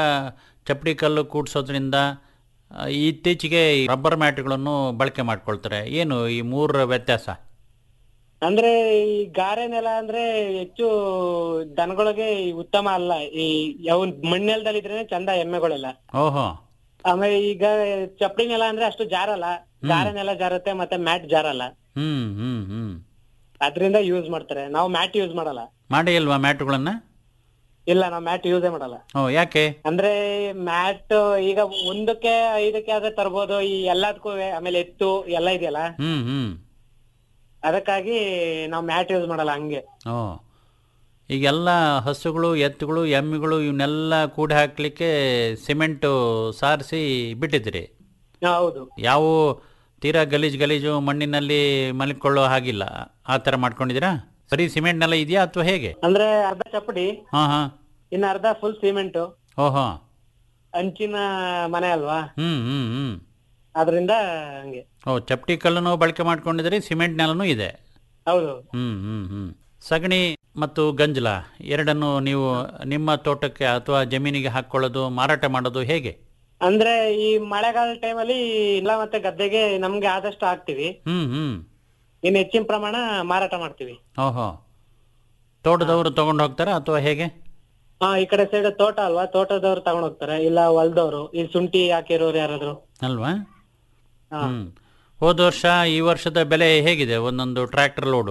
ಚಪ್ಪಡಿ ಕಲ್ಲು ಕೂಡ್ಸೋದ್ರಿಂದ ಆ, ಇತ್ತೀಚೆಗೆ ಈ ರಬ್ಬರ್ ಮ್ಯಾಟ್ಗಳನ್ನು ಬಳಕೆ ಮಾಡ್ಕೊಳ್ತಾರೆ ಏನು ಈ ಮೂರರ ವ್ಯತ್ಯಾಸ ಅಂದ್ರೆ ಈ ಗಾರೆ ನೆಲ ಅಂದ್ರೆ ಹೆಚ್ಚು ದನಗಳಿಗೆ ಈ ಉತ್ತಮ ಅಲ್ಲ ಈ ಯಾವ ಮಣ್ಣೆಲ್ದಲ್ಲಿ ಇದ್ರೇನೆ ಚಂದ ಎಮ್ಮೆಗಳೆಲ್ಲ ಓಹೋ ಆಮೇಲೆ ಈಗ ಚಪ್ಪಡಿ ನೆಲ ಅಂದ್ರೆ ಅಷ್ಟು ಜಾರಲ್ಲ ಗಾರೆ ನೆಲ ಜಾರತ್ತೆ ಮತ್ತೆ ಮ್ಯಾಟ್ ಜಾರಲ್ಲ ಹ್ಮ್ ಹ್ಮ್ ಹ್ಮ್ ಅದ್ರಿಂದ ಯೂಸ್ ಮಾಡ್ತಾರೆ ನಾವು ಮ್ಯಾಟ್ ಯೂಸ್ ಮಾಡಲ್ಲ ಮಾಡಿ ಅಲ್ವಾ ಮ್ಯಾಟ್ಗಳನ್ನ ಇಲ್ಲ ನಾವು ಮ್ಯಾಟ್ ಯೂಸೇ ಮಾಡಲ್ಲ ಓ ಯಾಕೆ ಅಂದ್ರೆ ಮ್ಯಾಟ್ ಈಗ ಒಂದಕ್ಕೆ ಐದಕ್ಕೆ ಆದ್ರೆ ತರ್ಬೋದು ಈ ಎಲ್ಲದಕ್ಕೂ ಆಮೇಲೆ ಎತ್ತು ಎಲ್ಲ ಇದೆಯಲ್ಲ ಹ್ಮ್ ಹ್ಮ್ ಅದಕ್ಕಾಗಿ ನಾವು ಮ್ಯಾಟ್ ಯೂಸ್ ಮಾಡಲ್ಲ ಹಂಗೆ ಓ ಈಗೆಲ್ಲ ಹಸುಗಳು ಎತ್ತುಗಳು ಎಮ್ಮೆಗಳು ಇವನ್ನೆಲ್ಲ ಕೂಡಿ ಹಾಕ್ಲಿಕ್ಕೆ ಸಿಮೆಂಟು ಸಾರಿಸಿ ಬಿಟ್ಟಿದ್ದೀರಿ ಹಾ, ಹೌದು ಯಾವ ತೀರಾ ಗಲೀಜು ಗಲೀಜು ಮಣ್ಣಿನಲ್ಲಿ ಮಲ್ಕೊಳ್ಳೋ ಹಾಗಿಲ್ಲ ಆ ಥರ ಮಾಡ್ಕೊಂಡಿದ್ದೀರಾ ಬರೀ ಸಿಮೆಂಟ್ನೆಲ್ಲ ಇದೆಯಾ ಅಥವಾ ಹೇಗೆ ಅಂದ್ರೆ ಅರ್ಧ ಚಪ್ಪಡಿ ಹಾಂ ಹಾಂ ಇನ್ನ ಅರ್ಧ ಫುಲ್ ಸಿಮೆಂಟ್ ಓಹೋ ಹಂಚಿನ ಮನೆ ಅಲ್ವಾ ಹ್ಮ್ ಹ್ಮ್ ಹ್ಮ್ ಅದರಿಂದ ಹಂಗೆ ಓ ಚಪ್ಪಟಿ ಕಲ್ಲನ್ನು ಬಳಕೆ ಮಾಡ್ಕೊಂಡಿದ್ದೀರಿ ಸಿಮೆಂಟ್ ನೆಲನೂ ಇದೆ ಹೌದು ಹ್ಮ್ ಹ್ಮ್ ಹ್ಮ್ ಸಗಣಿ ಮತ್ತು ಗಂಜಲ ಎರಡನ್ನು ನೀವು ನಿಮ್ಮ ತೋಟಕ್ಕೆ ಅಥವಾ ಜಮೀನಿಗೆ ಹಾಕ್ಕೊಳ್ಳೋದು ಮಾರಾಟ ಮಾಡೋದು ಹೇಗೆ ಅಂದ್ರೆ ಈ ಮಳೆಗಾಲ ಟೈಮಲ್ಲಿ ಇಲ್ಲ ಮತ್ತೆ ಗದ್ದೆಗೆ ನಮ್ಗೆ ಆದಷ್ಟು ಹಾಕ್ತಿವಿ ಹ್ಮ್ ಹ್ಮ್ ಇನ್ನು ಹೆಚ್ಚಿನ ಪ್ರಮಾಣ ಮಾರಾಟ ಮಾಡ್ತೀವಿ ಓಹೋ ತೋಟದವರು ತಗೊಂಡು ಹೋಗ್ತಾರಾ ಅಥವಾ ಹೇಗೆ ಹಾ ಈ ಕಡೆ ಸೈಡ್ ತೋಟ ಅಲ್ವಾ ತೋಟದವ್ರು ತಗೊಂಡ್ ಹೋಗ್ತಾರೆ ಇಲ್ಲ ಹೊಲ್ದವ್ರು ಈ ಶುಂಠಿ ಹಾಕಿರೋರು ಯಾರಾದ್ರು ಅಲ್ವಾ ಹಾ. ಹ್ಮ್ ಹೋದ ವರ್ಷ ಈ ವರ್ಷದ ಬೆಲೆ ಹೇಗಿದೆ ಒಂದೊಂದು ಟ್ರ್ಯಾಕ್ಟರ್ ಲೋಡು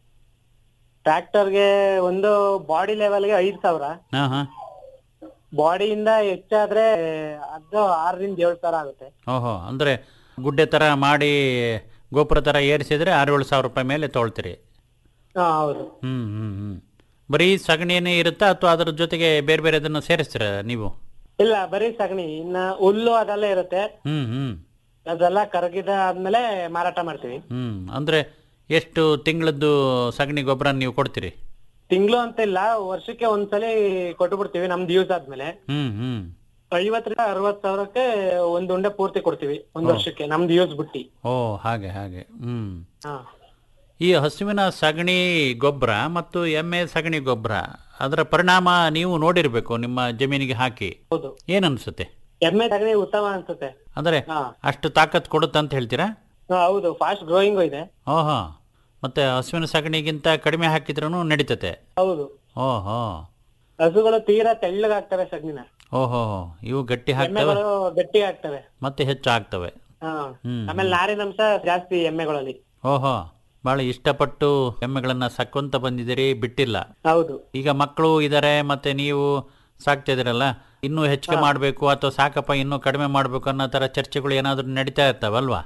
ಟ್ರ್ಯಾಕ್ಟರ್ಗೆ ಒಂದು ಬಾಡಿ ಲೆವೆಲ್ಗೆ ಐದ್ ಸಾವಿರ ಹಾ ಹಾ ಬಾಡಿಯಿಂದ ಹೆಚ್ಚಾದ್ರೆ ಅದು ಆರರಿಂದ ಏಳು ಸಾವಿರ ಆಗುತ್ತೆ ಓಹೋ ಅಂದ್ರೆ ಗುಡ್ಡೆ ತರ ಮಾಡಿ ಗೋಪುರ ತರ ಏರಿಸಿದ್ರೆ ಆರು ಏಳು ಸಾವಿರ ರೂಪಾಯಿ ಮೇಲೆ ತೊಳ್ತೀರಿ ಹಾ ಹೌದು ಹ್ಮ್ ಹ್ಮ್ ಹ್ಮ್ ಬರೀ ಸಗಣಿನೇ ಇರುತ್ತಾ ಅಥವಾ ಅದ್ರ ಜೊತೆಗೆ ಬೇರೆ ಬೇರೆ ಅದನ್ನು ಸೇರಿಸ್ತೀರಾ ನೀವು ಇಲ್ಲ ಬರೀ ಸಗಣಿ ಇನ್ನ ಹುಲ್ಲು ಅದೆಲ್ಲ ಇರುತ್ತೆ ಹ್ಮ್ ಹ್ಮ್ ಅದೆಲ್ಲ ಕರಗಿದ ಆದ್ಮೇಲೆ ಮಾರಾಟ ಮಾಡ್ತೀವಿ ಹ್ಮ್ ಅಂದ್ರೆ ಎಷ್ಟು ತಿಂಗಳದ್ದು ಸಗಣಿ ಗೊಬ್ಬರ ನೀವು ಕೊಡ್ತೀರಿ ತಿಂಗಳು ಅಂತ ಇಲ್ಲ ವರ್ಷಕ್ಕೆ ಒಂದ್ಸಲಿ ಕೊಟ್ಟು ಬಿಡ್ತೀವಿ ನಮ್ದು ಯೂಸ್ ಆದ್ಮೇಲೆ ಹ್ಮ್ ಹ್ಮ್ ಐವತ್ತರಿಂದ ಅರವತ್ ಸಾವಿರಕ್ಕೆ ಒಂದ್ ಉಂಡೆ ಪೂರ್ತಿ ಕೊಡ್ತೀವಿ ಒಂದ್ ವರ್ಷಕ್ಕೆ ನಮ್ದು ಯೂಸ್ ಬಿಟ್ಟಿ ಓ ಹಾಗೆ ಹಾಗೆ ಹ್ಮ್ ಹಾ ಈ ಹಸುವಿನ ಸಗಣಿ ಗೊಬ್ಬರ ಮತ್ತು ಎಮ್ಮೆ ಸಗಣಿ ಗೊಬ್ಬರ ಅದರ ಪರಿಣಾಮ ನೀವು ನೋಡಿರ್ಬೇಕು ನಿಮ್ಮ ಜಮೀನಿಗೆ ಹಾಕಿ ಹೌದು ಏನನ್ಸುತ್ತೆ ಎಮ್ಮೆ ಸಗಣಿ ಉತ್ತಮ ಅನ್ಸುತ್ತೆ ಅಂದ್ರೆ ಹಾ ಅಷ್ಟು ತಾಕತ್ ಕೊಡುತ್ತಂತ ಹೇಳ್ತೀರಾ ಹಾ, ಹೌದು ಫಾಸ್ಟ್ ಗ್ರೋಯಿಂಗ್ ಇದೆ ಓಹೋ ಮತ್ತೆ ಹಸುವಿನ ಸಗಣಿಗಿಂತ ಕಡಿಮೆ ಹಾಕಿದ್ರೂ ನಡೀತತೆ ಹೌದು ಓಹೋ ಹಸುಗಳು ತೀರಾ ತೆಳ್ಳಗಾಗ್ತವೆ ಸಗಣಿನ ಓಹೋ ಇವು ಗಟ್ಟಿ ಹಾಕ್ತವೆ ಎಮ್ಮೆಗಳು ಗಟ್ಟಿ ಆಗ್ತವೆ ಮತ್ತೆ ಹೆಚ್ಚು ಆಗ್ತವೆ ಹಾ ಹ್ಮ್. ಆಮೇಲೆ ನಾರಿನಂಶ ಜಾಸ್ತಿ ಎಮ್ಮೆಗಳಲ್ಲಿ ಓಹೋ ಬಹಳ ಇಷ್ಟಪಟ್ಟು ಎಮ್ಮೆಗಳನ್ನ ಸಕ್ಕೊಂತ ಬಂದಿದ್ದೀರಿ ಬಿಟ್ಟಿಲ್ಲ ಹೌದು ಈಗ ಮಕ್ಕಳು ಇದ್ದಾರೆ ಮತ್ತೆ ನೀವು ಸಾಕ್ತಾ ಇದೀರಲ್ಲ ಇನ್ನೂ ಹೆಚ್ಚಿಗೆ ಮಾಡಬೇಕು ಅಥವಾ ಸಾಕಪ್ಪ ಇನ್ನೂ ಕಡಿಮೆ ಮಾಡಬೇಕು ಅನ್ನೋ ಥರ ಚರ್ಚೆಗಳು ಏನಾದರೂ ನಡೀತಾ ಇರ್ತಾವಲ್ವಾ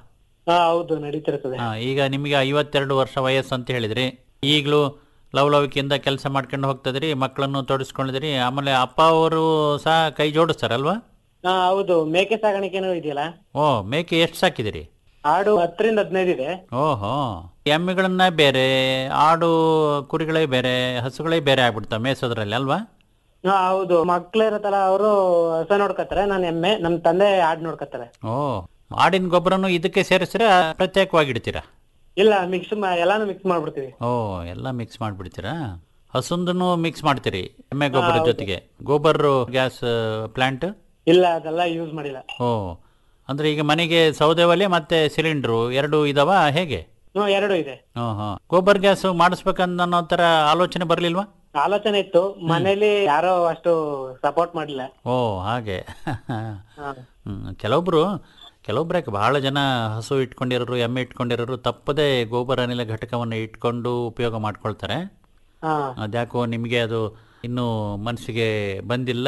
ಹಾ ಹೌದು ನಡೀತಿರ್ತದೆ ಹಾ, ಈಗ ನಿಮಗೆ ಐವತ್ತೆರಡು ವರ್ಷ ವಯಸ್ಸು ಅಂತ ಹೇಳಿದ್ರಿ ಈಗಲೂ ಲವಲವಿಕೆಯಿಂದ ಕೆಲಸ ಮಾಡ್ಕೊಂಡು ಹೋಗ್ತದ್ರಿ ಮಕ್ಕಳನ್ನು ತೊಡಸ್ಕೊಂಡಿದ್ರಿ ಆಮೇಲೆ ಅಪ್ಪ ಅವರು ಸಹ ಕೈ ಜೋಡಿಸ್ತಾರಲ್ವಾ ಹಾ ಹೌದು ಮೇಕೆ ಸಾಗಾಣಿಕೆನೂ ಇದೆಯಲ್ಲ ಓ ಮೇಕೆ ಎಷ್ಟು ಸಾಕಿದಿರಿ ಆಡು ಹತ್ತರಿಂದ ಹದಿನೈದು ಇದೆ ಓಹೋ ಎಮ್ಮೆಗಳನ್ನ ಬೇರೆ ಆಡು ಕುರಿಗಳೇ ಬೇರೆ ಹಸುಗಳೇ ಬೇರೆ ಆಗ್ಬಿಡ್ತಾವೆ ಮೇಸೋದ್ರಲ್ಲಿ ಅಲ್ವಾ ಹಾ ಹೌದು ಮಕ್ಳು ಇರತ್ತಲ್ಲ ಅವರು ಹಸ ನೋಡ್ಕತ್ತಾರೆ ನಾನು ಎಮ್ಮೆ ನಮ್ ತಂದೆ ಆಡ್ ನೋಡ್ಕತ್ತಾರೆ ಓ ಆಡಿನ ಗೊಬ್ಬರನು ಇದಕ್ಕೆ ಸೇರಿಸಿರ ಪ್ರತ್ಯೇಕವಾಗಿ ಇಡ್ತೀರಾ ಇಲ್ಲ ಮಿಕ್ಸ್ ಎಲ್ಲಾನು ಮಿಕ್ಸ್ ಮಾಡ್ಬಿಡ್ತೀವಿ ಓ ಎಲ್ಲ ಮಿಕ್ಸ್ ಮಾಡಿಬಿಡ್ತೀರಾ ಹಸುಂದನು ಮಿಕ್ಸ್ ಮಾಡ್ತೀರಿ ಎಮ್ಮೆ ಗೊಬ್ಬರ ಜೊತೆಗೆ ಗೊಬ್ಬರ ಗ್ಯಾಸ್ ಪ್ಲಾಂಟ್ ಇಲ್ಲ ಅದೆಲ್ಲ ಯೂಸ್ ಮಾಡಿಲ್ಲ ಓ ಅಂದ್ರೆ ಈಗ ಮನೆಗೆ ಸೌದೆ ಒಲೆ ಮತ್ತೆ ಸಿಲಿಂಡ್ರು ಎರಡು ಇದಾವ ಹೇಗೆ ಹ್ಮ್ ಎರಡು ಇದೆ ಹ್ಞೂ ಹ್ಞೂ ಗೊಬ್ಬರ ಗ್ಯಾಸ್ ಮಾಡಿಸ್ಬೇಕಂತ ಅನ್ನೋ ಥರ ಆಲೋಚನೆ ಬರಲಿಲ್ವಾ ಆಲೋಚನೆ ಇತ್ತು ಮನೇಲಿ ಯಾರೋ ಅಷ್ಟು ಸಪೋರ್ಟ್ ಮಾಡಿಲ್ಲ ಓ ಹಾಗೆ ಹಾ. ಹ್ಮ್. ಕೆಲವೊಬ್ರು ಕೆಲವೊಬ್ರೆ ಬಹಳ ಜನ ಹಸು ಇಟ್ಕೊಂಡಿರೋರು ಎಮ್ಮೆ ಇಟ್ಕೊಂಡಿರೋರು ತಪ್ಪದೇ ಗೋಬರ್ ಅನಿಲ ಘಟಕವನ್ನು ಇಟ್ಕೊಂಡು ಉಪಯೋಗ ಮಾಡ್ಕೊಳ್ತಾರೆ ಹಾ ಅದ್ಯಾಕೋ ನಿಮಗೆ ಅದು ಇನ್ನೂ ಮನಸ್ಸಿಗೆ ಬಂದಿಲ್ಲ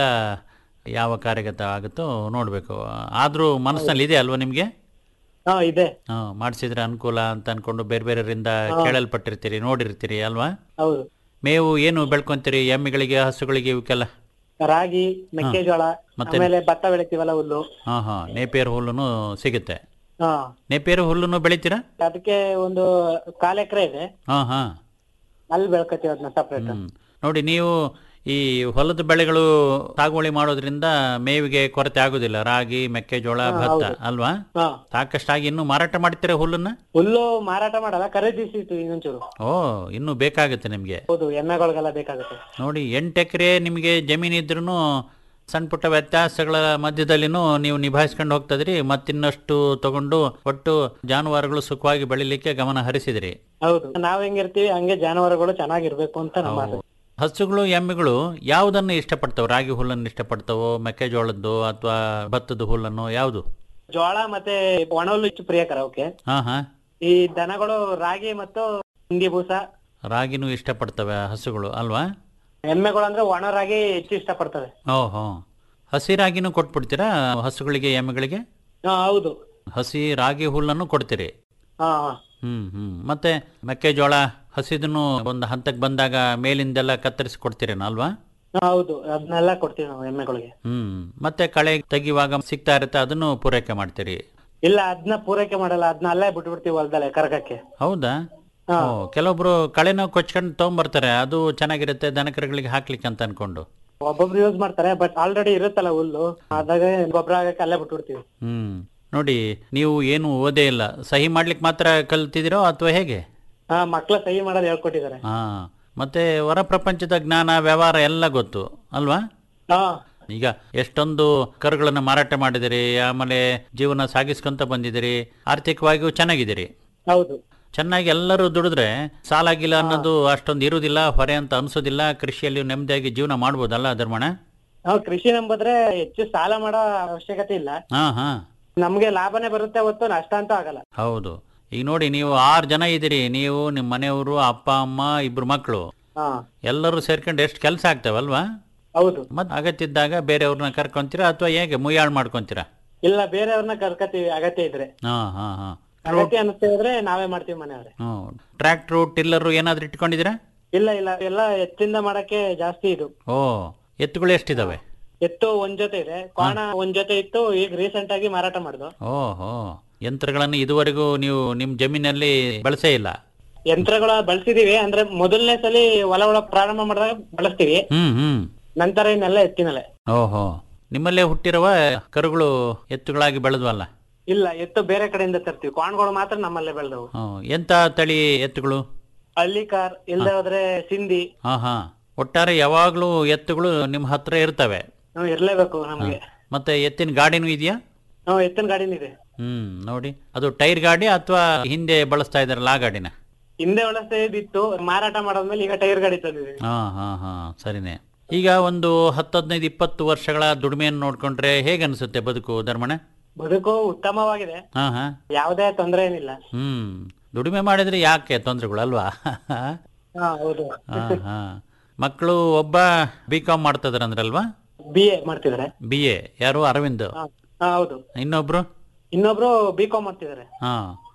ಯಾವ ಕಾರ್ಯಗತ ಆಗುತ್ತೋ ನೋಡಬೇಕು ಆದರೂ ಮನಸ್ಸಿನಲ್ಲಿ ಇದೆ ಅಲ್ವಾ ನಿಮಗೆ ಹಾ ಇದೆ ಹಾಂ ಮಾಡಿಸಿದ್ರೆ ಅನುಕೂಲ ಅಂತ ಅನ್ಕೊಂಡು ಬೇರೆ ಬೇರೆಯವರಿಂದ ಕೇಳಲ್ಪಟ್ಟಿರ್ತೀರಿ ನೋಡಿರ್ತೀರಿ ಅಲ್ವಾ ಹೌದು ಮೇವು ಏನು ಬೆಳ್ಕೊಂತೀರಿ ಎಮ್ಮೆಗಳಿಗೆ ಹಸುಗಳಿಗೆ ಇವಕ್ಕೆಲ್ಲ ರಾಗಿ ಮೆಕ್ಕೆಜೋಳ ಮತ್ತೆ? ಆಮೇಲೆ ಭತ್ತ ಬೆಳಿತೀವಲ್ಲ ಹುಲ್ಲು ಹಾಂ ಹಾಂ ನೇಪಿಯರ್ ಹುಲ್ಲುನು ಸಿಗುತ್ತೆ ಹಾ ನೇಪಿಯರ್ ಹುಲ್ಲುನು ಬೆಳಿತೀರಾ ಅದಕ್ಕೆ ಒಂದು ಕಾಲ್ ಎಕರೆ ಇದೆ ಹಾಂ ಹಾಂ ಅಲ್ಲಿ ಬೆಳ್ಕತ್ತೀವಿ ಅದನ್ನ ಸಪ್ರೇಟ್ ಹ್ಮ್. ನೋಡಿ ನೀವು ಈ ಹೊಲದ ಬೆಳೆಗಳು ಸಾಗುವಳಿ ಮಾಡೋದ್ರಿಂದ ಮೇವಿಗೆ ಕೊರತೆ ಆಗುದಿಲ್ಲ ರಾಗಿ ಮೆಕ್ಕೆಜೋಳ ಭತ್ತ ಅಲ್ವಾ ಹಾ ಸಾಕಷ್ಟಾಗಿ ಇನ್ನು ಮಾರಾಟ ಮಾಡ್ತೀರಾ ಹುಲ್ಲನ್ನ ಹುಲ್ಲು ಮಾರಾಟ ಮಾಡಲ್ಲ ಖರೀದಿಸಿತ್ತು ಇನ್ನೊಂಚೂರು ಓ ಇನ್ನು ಬೇಕಾಗುತ್ತೆ ನಿಮಗೆ ಹೌದು ಎಮ್ಮೆಗಳಿಗೆಲ್ಲ ಬೇಕಾಗುತ್ತೆ ನೋಡಿ ಎಂಟು ಎಕರೆ ನಿಮಗೆ ಜಮೀನು ಇದ್ರೂ ಸಣ್ಣ ಪುಟ್ಟ ವ್ಯತ್ಯಾಸಗಳ ಮಧ್ಯದಲ್ಲಿನೂ ನೀವು ನಿಭಾಯಿಸ್ಕೊಂಡು ಹೋಗ್ತದ್ರಿ ಮತ್ತಿನ್ನಷ್ಟು ತಗೊಂಡು ಒಟ್ಟು ಜಾನುವಾರುಗಳು ಸುಖವಾಗಿ ಬೆಳಿಲಿಕ್ಕೆ ಗಮನ ಹರಿಸಿದ್ರಿ ಹೌದು ನಾವ್ ಹೆಂಗಿರ್ತೀವಿ ಹಂಗೆ ಜಾನುವಾರುಗಳು ಚೆನ್ನಾಗಿರ್ಬೇಕು ಅಂತ ನಮ್ಮ ಆಸೆ ಹಸುಗಳು ಎಮ್ಮೆಗಳು ಯಾವುದನ್ನು ಇಷ್ಟಪಡ್ತಾವೆ ರಾಗಿ ಹುಲ್ಲನ್ನು ಇಷ್ಟಪಡ್ತಾವೋ ಮೆಕ್ಕೆಜೋಳದ್ದು ಅಥವಾ ಭತ್ತದ ಹುಲ್ಲನ್ನು ಯಾವುದು ಜೋಳ ಮತ್ತೆ ಒಣ ಹುಲ್ಲು ಹೆಚ್ಚು ಪ್ರಿಯಕರ ಅವಕ್ಕೆ ಹಾ ಹಾ ಈ ದನಗಳು ರಾಗಿ ಮತ್ತು ಹಿಂಡಿ ಬೂಸ ರಾಗಿನೂ ಇಷ್ಟಪಡ್ತವೆ ಹಸುಗಳು ಅಲ್ವಾ ಎಮ್ಮೆಗಳು ಅಂದ್ರೆ ಒಣ ರಾಗಿ ಹೆಚ್ಚು ಇಷ್ಟಪಡ್ತವೆ ಓಹೋ ಹಸಿ ರಾಗಿನೂ ಕೊಟ್ಬಿಡ್ತೀರಾ ಹಸುಗಳಿಗೆ ಎಮ್ಮೆಗಳಿಗೆ ಹಾ ಹೌದು ಹಸಿ ರಾಗಿ ಹುಲ್ಲನ್ನು ಕೊಡ್ತೀರಿ ಹಾ ಹಾ. ಹ್ಮ್ ಹ್ಮ್ ಮತ್ತೆ ಮೆಕ್ಕೆಜೋಳ ಹಸಿದನ್ನು ಒಂದು ಹಂತಕ್ಕೆ ಬಂದಾಗ ಮೇಲಿಂದೆಲ್ಲ ಕತ್ತರಿಸಿ ಕೊಡ್ತೀರೇನೋ ಅಲ್ವಾ ಹಾ, ಹೌದು ಅದನ್ನೆಲ್ಲ ಕೊಡ್ತೀವಿ ನಾವು ಎಮ್ಮೆಗಳಿಗೆ ಹ್ಮ್ ಮತ್ತೆ ಕಳೆ ತೆಗಿವಾಗ ಸಿಗ್ತಾ ಇರುತ್ತೆ ಅದನ್ನು ಪೂರೈಕೆ ಮಾಡ್ತೀರಿ ಇಲ್ಲ ಅದನ್ನ ಪೂರೈಕೆ ಮಾಡಲ್ಲ ಅದನ್ನ ಅಲ್ಲೇ ಬಿಟ್ಬಿಡ್ತೀವಿ ಹೊಲ್ದಲ್ಲೇ ಕರ್ಗಕ್ಕೆ ಹೌದಾ ಹಾ. ಓ ಕೆಲವೊಬ್ರು ಕಳೆನ ಕೊಚ್ಕೊಂಡು ತೊಗೊಂಬರ್ತಾರೆ ಅದು ಚೆನ್ನಾಗಿರುತ್ತೆ ದನಕರುಗಳಿಗೆ ಹಾಕ್ಲಿಕ್ಕೆ ಅಂತ ಅನ್ಕೊಂಡು ಒಬ್ಬೊಬ್ರು ಯೂಸ್ ಮಾಡ್ತಾರೆ ಬಟ್ ಆಲ್ರೆಡಿ ಇರುತ್ತಲ್ಲ ಹುಲ್ಲು ಅದಾಗ ಗೊಬ್ಬರ ಆಗಕ್ಕೆ ಅಲ್ಲೇ ಬಿಟ್ಬಿಡ್ತೀವಿ ಹ್ಮ್ ನೋಡಿ ನೀವು ಏನು ಓದೇ ಇಲ್ಲ ಸಹಿ ಮಾಡ್ಲಿಕ್ಕೆ ಮಾತ್ರ ಕಲ್ತಿದ್ದೀರೋ ಅಥವಾ ಹೇಗೆ ಹಾ ಮಕ್ಳ ಸಹಿ ಮಾಡೋದು ಹೇಳ್ಕೊಟ್ಟಿದ್ದಾರೆ ಹಾ ಮತ್ತೆ ಹೊರ ಪ್ರಪಂಚದ ಜ್ಞಾನ ವ್ಯವಹಾರ ಎಲ್ಲ ಗೊತ್ತು ಅಲ್ವಾ ಹಾ ಈಗ ಎಷ್ಟೊಂದು ಕರುಗಳನ್ನು ಮಾರಾಟ ಮಾಡಿದಿರಿ ಆಮೇಲೆ ಜೀವನ ಸಾಗಿಸ್ಕೊಂತ ಬಂದಿದ್ದೀರಿ ಆರ್ಥಿಕವಾಗಿಯೂ ಚೆನ್ನಾಗಿದ್ದೀರಿ ಹೌದು ಚೆನ್ನಾಗಿ ಎಲ್ಲರೂ ದುಡಿದ್ರೆ ಸಾಲ ಗೀಲ ಅನ್ನೋದು ಅಷ್ಟೊಂದು ಇರುವುದಿಲ್ಲ ಹೊರೆ ಅಂತ ಅನ್ಸೋದಿಲ್ಲ ಕೃಷಿಯಲ್ಲಿ ನೆಮ್ಮದಿಯಾಗಿ ಜೀವನ ಮಾಡ್ಬೋದಲ್ಲ ಧರ್ಮಣ ನಾವು ಕೃಷಿ ನಂಬುದ್ರೆ ಹೆಚ್ಚು ಸಾಲ ಮಾಡೋ ಅವಶ್ಯಕತೆ ಇಲ್ಲ ಹಾ ಹಾ ನಮ್ಗೆ ಲಾಭನೇ ಬರುತ್ತೆ ಹೊತ್ತು ನಷ್ಟ ಅಂತೂ ಆಗಲ್ಲ ಹೌದು ಈಗ ನೋಡಿ ನೀವು ಆರು ಜನ ಇದ್ದೀರಿ ನೀವು ನಿಮ್ಮ ಮನೆಯವರು ಅಪ್ಪ ಅಮ್ಮ ಇಬ್ರು ಮಕ್ಕಳು ಹಾ ಎಲ್ಲರೂ ಸೇರ್ಕೊಂಡು ಎಷ್ಟು ಕೆಲಸ ಆಗ್ತಾವಲ್ವಾ ಹೌದು ಮತ್ತೆ ಅಗತ್ಯ ಇದ್ದಾಗ ಬೇರೆಯವ್ರನ್ನ ಕರ್ಕೊಂತೀರಾ ಅಥವಾ ಹೇಗೆ ಮುಯ್ಯಾಳ್ ಮಾಡ್ಕೊಂತೀರಾ ಇಲ್ಲ ಬೇರೆಯವ್ರನ್ನ ಕರ್ಕತೀವಿ ಅಗತ್ಯ ಇದ್ರೆ ಹಾ ಹಾ ಹಾ ಅಗತ್ಯ ಅನಿಸ್ತಾ ಇದ್ರೆ ನಾವೇ ಮಾಡ್ತೀವಿ ಮನೆಯವ್ರೆ ಹ್ಞೂ ಟ್ರ್ಯಾಕ್ಟ್ರು ಟಿಲ್ಲರು ಏನಾದ್ರು ಇಟ್ಕೊಂಡಿದ್ದೀರಾ ಇಲ್ಲ ಇಲ್ಲ ಎಲ್ಲ ಎತ್ತಿಂದ ಮಾಡಕ್ಕೆ ಜಾಸ್ತಿ ಇದು ಓ ಎತ್ತುಗಳು ಎಷ್ಟಿದಾವೆ ಎತ್ತು ಒಂದ್ ಜೊತೆ ಇದೆ ಕೋಣ ಒಂದ್ ಜೊತೆ ಇತ್ತು ಈಗ ರೀಸೆಂಟ್ ಆಗಿ ಮಾರಾಟ ಮಾಡ್ದು ಓಹೋ ಯಂತ್ರಗಳನ್ನು ಇದುವರೆಗೂ ನೀವು ನಿಮ್ಮ ಜಮೀನಲ್ಲಿ ಬಳಸೇ ಇಲ್ಲ ಯಂತ್ರಗಳ ಬಳಸಿದೀವಿ ಅಂದ್ರೆ ಮೊದಲನೇ ಸಲ ಹೊಲ ಒಳ ಪ್ರಾರಂಭ ಮಾಡಿದಾಗ ಬಳಸ್ತೀವಿ ಹ್ಮ್ ಹ್ಮ್ ನಂತರ ಇನ್ನೆಲ್ಲ ಎತ್ತಿನಲ್ಲೇ ಓಹೋ ನಿಮ್ಮಲ್ಲೇ ಹುಟ್ಟಿರುವ ಕರುಗಳು ಎತ್ತುಗಳಾಗಿ ಬೆಳೆದ್ವಲ್ಲ ಇಲ್ಲ ಎತ್ತು ಬೇರೆ ಕಡೆಯಿಂದ ತರ್ತೀವಿ ಕೋಣಗಳು ಮಾತ್ರ ನಮ್ಮಲ್ಲೇ ಬೆಳೆದವು ಹ್ಞೂ ಎಂಥ ತಳಿ ಎತ್ತುಗಳು ಹಳ್ಳಿ ಕಾರ್ ಇಲ್ದೆ ಹೋದ್ರೆ ಸಿಂಧಿ ಹಾ ಹಾ ಒಟ್ಟಾರೆ ಯಾವಾಗಲೂ ಎತ್ತುಗಳು ನಿಮ್ಮ ಹತ್ರ ಇರ್ತವೆ ನಾವು ಇರ್ಲೇಬೇಕು ನಮ್ಗೆ ಮತ್ತೆ ಎತ್ತಿನ ಗಾಡಿನೂ ಇದೆಯಾ ನಾವು ಎತ್ತಿನ ಗಾಡಿನ ಇದೆ ಹ್ಮ್ ನೋಡಿ ಅದು ಟೈರ್ ಗಾಡಿ ಅಥವಾ ಹಿಂದೆ ಬಳಸ್ತಾ ಇದ್ದಾರಲ್ಲ ಆ ಗಾಡಿನ ಹಿಂದೆ ಬಳಸ್ತಾ ಇದ್ದಿತ್ತು ಮಾರಾಟ ಮಾಡಾದ್ಮೇಲೆ ಈಗ ಟೈರ್ ಗಾಡಿ ತಂದಿದ್ದೀವಿ ಹಾ ಹಾ ಹಾ ಸರಿನೇ ಈಗ ಒಂದು ಹತ್ತು ಹದಿನೈದು ಇಪ್ಪತ್ತು ವರ್ಷಗಳ ದುಡಿಮೆಯನ್ನು ನೋಡ್ಕೊಂಡ್ರೆ ಹೇಗೆ ಅನಿಸುತ್ತೆ ಬದುಕು ಧರ್ಮಣ ಬದುಕು ಉತ್ತಮವಾಗಿದೆ ಹಾ ಹಾ ಯಾವುದೇ ತೊಂದರೆ ಏನಿಲ್ಲ ಹ್ಮ್ ದುಡಿಮೆ ಮಾಡಿದ್ರೆ ಯಾಕೆ ತೊಂದರೆಗಳು ಅಲ್ವಾ ಹಾ ಹೌದು ಹಾ ಹಾ ಮಕ್ಕಳು ಒಬ್ಬ ಬಿ ಕಾಮ್ ಮಾಡ್ತಿದಾರೆ ಅಂದ್ರಲ್ವಾ ಬಿ ಎ ಮಾಡ್ತಿದಾರೆ ಬಿ ಎ ಯಾರು ಅರವಿಂದ್ ಹಾ ಹಾ, ಹೌದು ಇನ್ನೊಬ್ರು ಇನ್ನೊಬ್ರು ಬಿ ಕಾಮ್ ಮಾಡ್ತಿದಾರೆ ಹಾ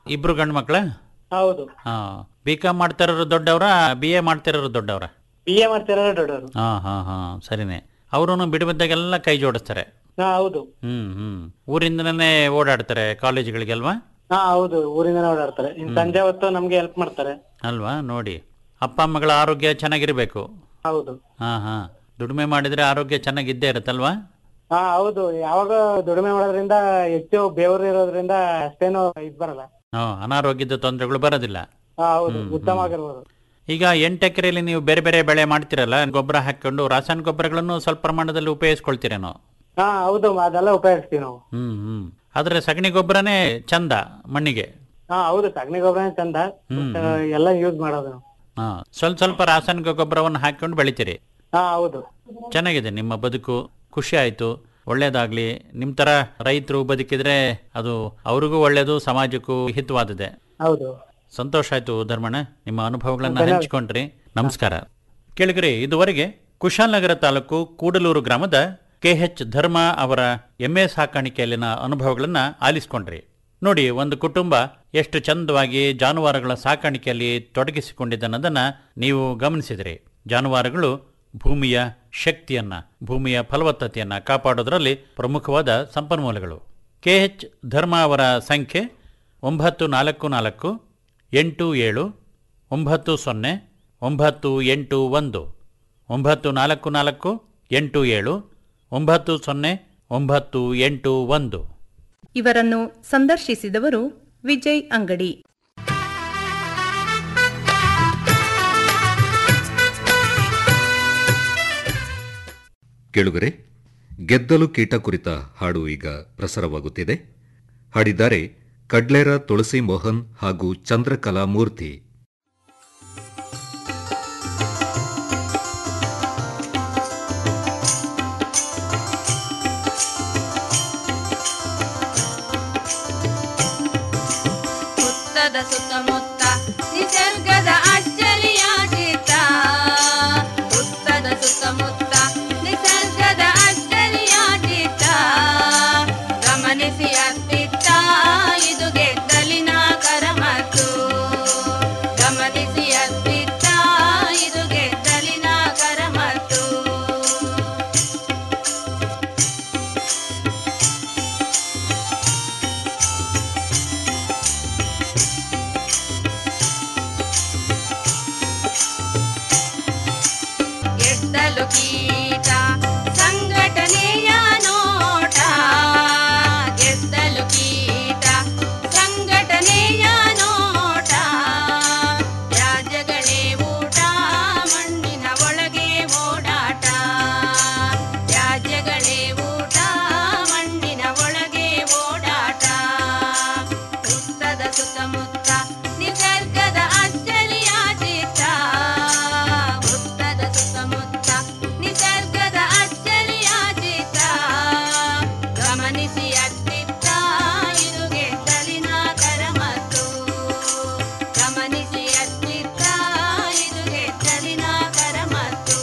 ಇಬ್ರು ಗಂಡು ಮಕ್ಳ ಹೌದು ಹಾ ಬಿ ಕಾಮ್ ಮಾಡ್ತಿರೋರು ದೊಡ್ಡವ್ರ ಬಿ ಎ ಮಾಡ್ತಿರೋರು ದೊಡ್ಡವ್ರ ಬಿ ಎ ಮಾಡ್ತಿರೋ ದೊಡ್ಡವರು ಹಾ ಹಾ ಹಾ ಸರಿನೇ ಅವರು ಬಿಡುಬಿದ್ದಾಗೆಲ್ಲ ಕೈ ಜೋಡಿಸ್ತಾರೆ ಹಾ ಹೌದು ಹ್ಮ್ ಹ್ಮ್ ಊರಿಂದನೇ ಓಡಾಡ್ತಾರೆ ಕಾಲೇಜುಗಳಿಗೆಲ್ವಾ ಹಾ ಹೌದು ಊರಿಂದ ಓಡಾಡ್ತಾರೆ ಇನ್ ಸಂಜೆ ಹೊತ್ತು ನಮ್ಗೆ ಹೆಲ್ಪ್ ಮಾಡ್ತಾರೆ ಅಲ್ವಾ ನೋಡಿ ಅಪ್ಪ ಅಮ್ಮಗಳ ಆರೋಗ್ಯ ಚೆನ್ನಾಗಿರ್ಬೇಕು ಹೌದು ಹಾ ಹಾ ದುಡಿಮೆ ಮಾಡಿದ್ರೆ ಆರೋಗ್ಯ ಚೆನ್ನಾಗಿದ್ದೇ ಇರುತ್ತಲ್ವಾ ಹಾ ಹೌದು ಯಾವಾಗ ದುಡಿಮೆ ಮಾಡೋದ್ರಿಂದ ಹೆಚ್ಚು ಬೇವರು ಇರೋದ್ರಿಂದ ಅಷ್ಟೇನು ಇದ್ ಬರಲ್ಲ ಹಾ ಅನಾರೋಗ್ಯದ ತೊಂದರೆಗಳು ಬರೋದಿಲ್ಲ ಹಾ ಹೌದು ಉತ್ತಮವಾಗಿರ್ಬೋದು ಈಗ ಎಂಟು ಎಕರೆಯಲ್ಲಿ ನೀವು ಬೇರೆ ಬೇರೆ ಬೆಳೆ ಮಾಡ್ತಿರಲ್ಲ ಗೊಬ್ಬರ ಹಾಕೊಂಡು ರಾಸಾಯನಿಕ ಗೊಬ್ಬರಗಳನ್ನು ಸ್ವಲ್ಪ ಪ್ರಮಾಣದಲ್ಲಿ ಉಪಯೋಗಿಸ್ಕೊಳ್ತೀರೇನೋ ಹಾ ಹೌದು ಅದೆಲ್ಲ ಉಪಯೋಗಿಸ್ತೀವಿ ನಾವು ಹ್ಮ್ ಹ್ಮ್ ಆದ್ರೆ ಸಗಣಿ ಗೊಬ್ಬರನೇ ಚಂದ ಮಣ್ಣಿಗೆ ಹಾ ಹೌದು ಸಗಣಿ ಗೊಬ್ಬರನೇ ಚಂದ ಹ್ಮ್, ಆ, ಎಲ್ಲ ಯೂಸ್ ಮಾಡೋದು ನಾವು ಹಾ ಸ್ವಲ್ಪ ಸ್ವಲ್ಪ ರಾಸಾಯನಿಕ ಗೊಬ್ಬರವನ್ನು ಹಾಕೊಂಡು ಬೆಳಿತೀರಿ ಹಾ ಹೌದು ಚೆನ್ನಾಗಿದೆ ನಿಮ್ಮ ಬದುಕು ಖುಷಿ ಆಯ್ತು ಒಳ್ಳೇದಾಗ್ಲಿ ನಿಮ್ ತರ ರೈತರು ಬದುಕಿದ್ರೆ ಅದು ಅವ್ರಿಗೂ ಒಳ್ಳೇದು ಸಮಾಜಕ್ಕೂ ಹಿತವಾದದೆ ಹೌದು ಸಂತೋಷ ಆಯ್ತು ಧರ್ಮಣ್ಣ ನಿಮ್ಮ ಅನುಭವಗಳನ್ನ ಹಂಚಿಕೊಂಡ್ರಿ ನಮಸ್ಕಾರ ಕೇಳಿಗ್ರಿ ಇದುವರೆಗೆ ಕುಶಾಲನಗರ ತಾಲೂಕು ಕೂಡಲೂರು ಗ್ರಾಮದ ಕೆಎಚ್ ಧರ್ಮ ಅವರ ಎಮ್ಮೆ ಸಾಕಾಣಿಕೆಯಲ್ಲಿನ ಅನುಭವಗಳನ್ನ ಆಲಿಸ್ಕೊಂಡ್ರಿ ನೋಡಿ ಒಂದು ಕುಟುಂಬ ಎಷ್ಟು ಚಂದವಾಗಿ ಜಾನುವಾರುಗಳ ಸಾಕಾಣಿಕೆಯಲ್ಲಿ ತೊಡಗಿಸಿಕೊಂಡಿದ್ದನ್ನೋದನ್ನ ನೀವು ಗಮನಿಸಿದ್ರಿ ಜಾನುವಾರುಗಳು ಭೂಮಿಯ ಶಕ್ತಿಯನ್ನ ಭೂಮಿಯ ಫಲವತ್ತತೆಯನ್ನ ಕಾಪಾಡೋದರಲ್ಲಿ ಪ್ರಮುಖವಾದ ಸಂಪನ್ಮೂಲಗಳು ಕೆಎಚ್ ಧರ್ಮ ಅವರ ಸಂಖ್ಯೆ ಒಂಬತ್ತು ನಾಲ್ಕು ನಾಲ್ಕು ಎಂಟು ಏಳು ಒಂಬತ್ತು ಸೊನ್ನೆ ಒಂಬತ್ತು ಎಂಟು ಒಂದು ಒಂಬತ್ತು ನಾಲ್ಕು ನಾಲ್ಕು ಎಂಟು ಏಳು ಒಂಬತ್ತು ಸೊನ್ನೆ ಒಂಬತ್ತು ಎಂಟು ಒಂದು ಇವರನ್ನು ಸಂದರ್ಶಿಸಿದವರು ವಿಜಯ್ ಅಂಗಡಿ ಕೇಳುಗರೆ ಗೆದ್ದಲು ಕೀಟ ಕುರಿತ ಹಾಡು ಈಗ ಪ್ರಸಾರವಾಗುತ್ತಿದೆ ಹಾಡಿದ್ದಾರೆ ಕಡ್ಲೇರ ತುಳಸಿ ಮೋಹನ್ ಹಾಗೂ ಚಂದ್ರಕಲಾ ಮೂರ್ತಿ ಸುತ್ತದ ಸುತ್ತಮುತ್ತ ನಿಸರ್ಗದ ಅಚ್ಚರಿಯ ಚಿತ್ತ ಸುತ್ತದ ಸುತ್ತಮುತ್ತ ನಿಸರ್ಗದ ಅಚ್ಚರಿಯ ಚಿತ್ತ ಗಮನಿಸಿ ಅತ್ತಿತ್ತ ಇದು ಗೆದ್ದಲಿನ ಕರಮತ್ತು ಗಮನಿಸಿ ಅತ್ತಿತ್ತ ಇದು ಗೆದ್ದಲಿನ ಕರಮತ್ತು ಗೆದ್ದಲು ಕೀಟ ಸಂಘಟನೆಯ ನೋಟ ಗೆದ್ದಲು ಕೀಟ ಸಂಘಟನೆಯ ನೋಟ ರಾಜ್ಯಗಳೇ ಊಟ ಮಣ್ಣಿನ ಒಳಗೆ ಓಡಾಟ ರಾಜ್ಯಗಳೇ ಊಟ ಮಣ್ಣಿನ ಒಳಗೆ ಓಡಾಟ ಸುತ್ತದ ಸುತ್ತಮುತ್ತ ನಿಸರ್ಗದ ಅಚ್ಚರಿಯ ಚಿತ್ತ ಮುತ್ತದ ಸುತ್ತಮುತ್ತ ನಿಸರ್ಗದ ಅಚ್ಚರಿಯ ಚಿತ್ತ ಗಮನಿಸಿ ಅತ್ತಿತ್ತ ಇದು ಗೆದ್ದಲಿನ ಕರಮತ್ತು ಗಮನಿಸಿ ಅತ್ತಿತ್ತ ಇದು ಗೆದ್ದಲಿನ ಕರಮತ್ತು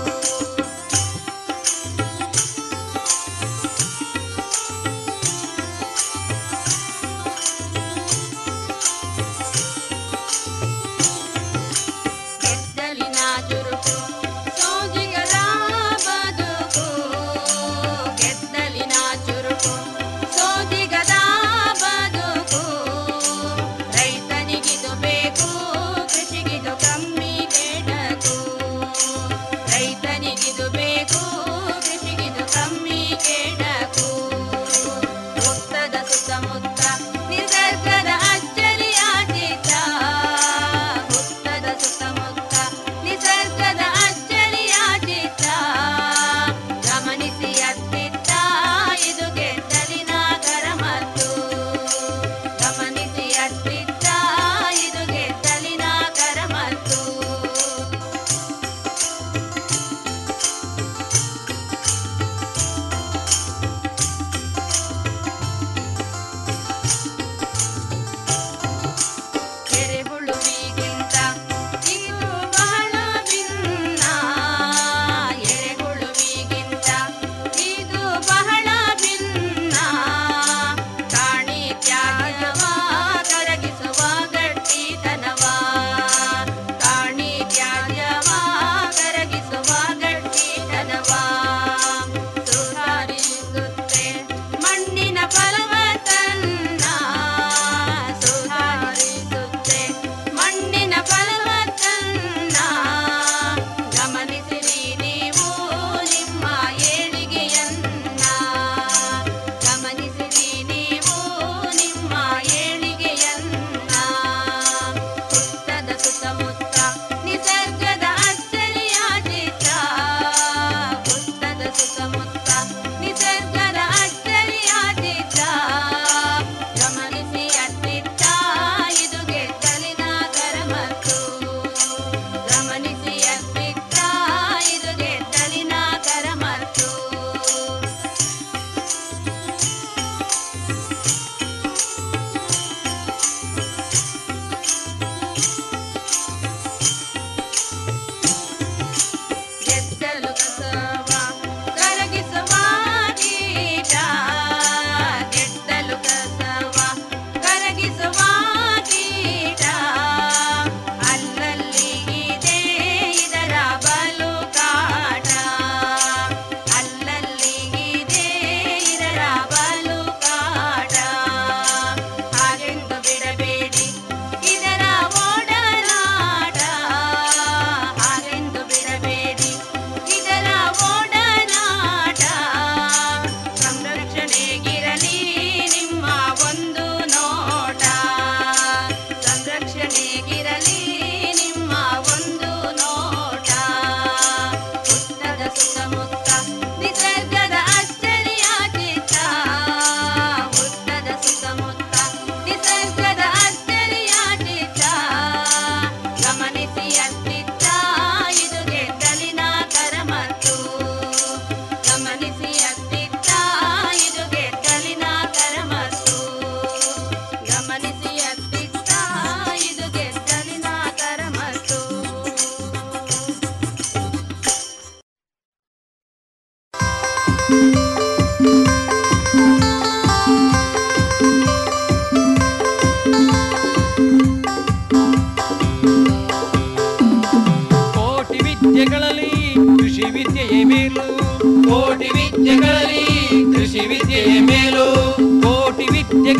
ಗೆದ್ದಲಿನ ಚುರುಕು ಸೋಜಿಗದ ಬದುಕು ಗೆದ್ದಲಿನ ಚುರುಕು ಸೋಜಿಗದ ಬದುಕು ರೈತನಿಗಿದು ಬೇಕು ಕೃಷಿಗಿದು ಕಮ್ಮಿ ಕೆಡಕು ರೈತನಿಗಿದು ಬೇಕು ಕೃಷಿಗಿದು ಕಮ್ಮಿ ಕೆಡಕು ಮುತ್ತದ ಸುತ್ತಮುತ್ತ ನಿಸರ್ಗದ ಅಚ್ಚರಿಯ ಚಿತ್ತ ಮುತ್ತದ ಸುತ್ತಮುತ್ತ ನಿಸರ್ಗದ ಅಚ್ಚರಿಯ ಚಿತ್ತ ಗಮನಿಸಿ ಅತ್ತಿತ್ತ ಇದು ಗೆದ್ದಲಿನ ಕರಮತ್ತು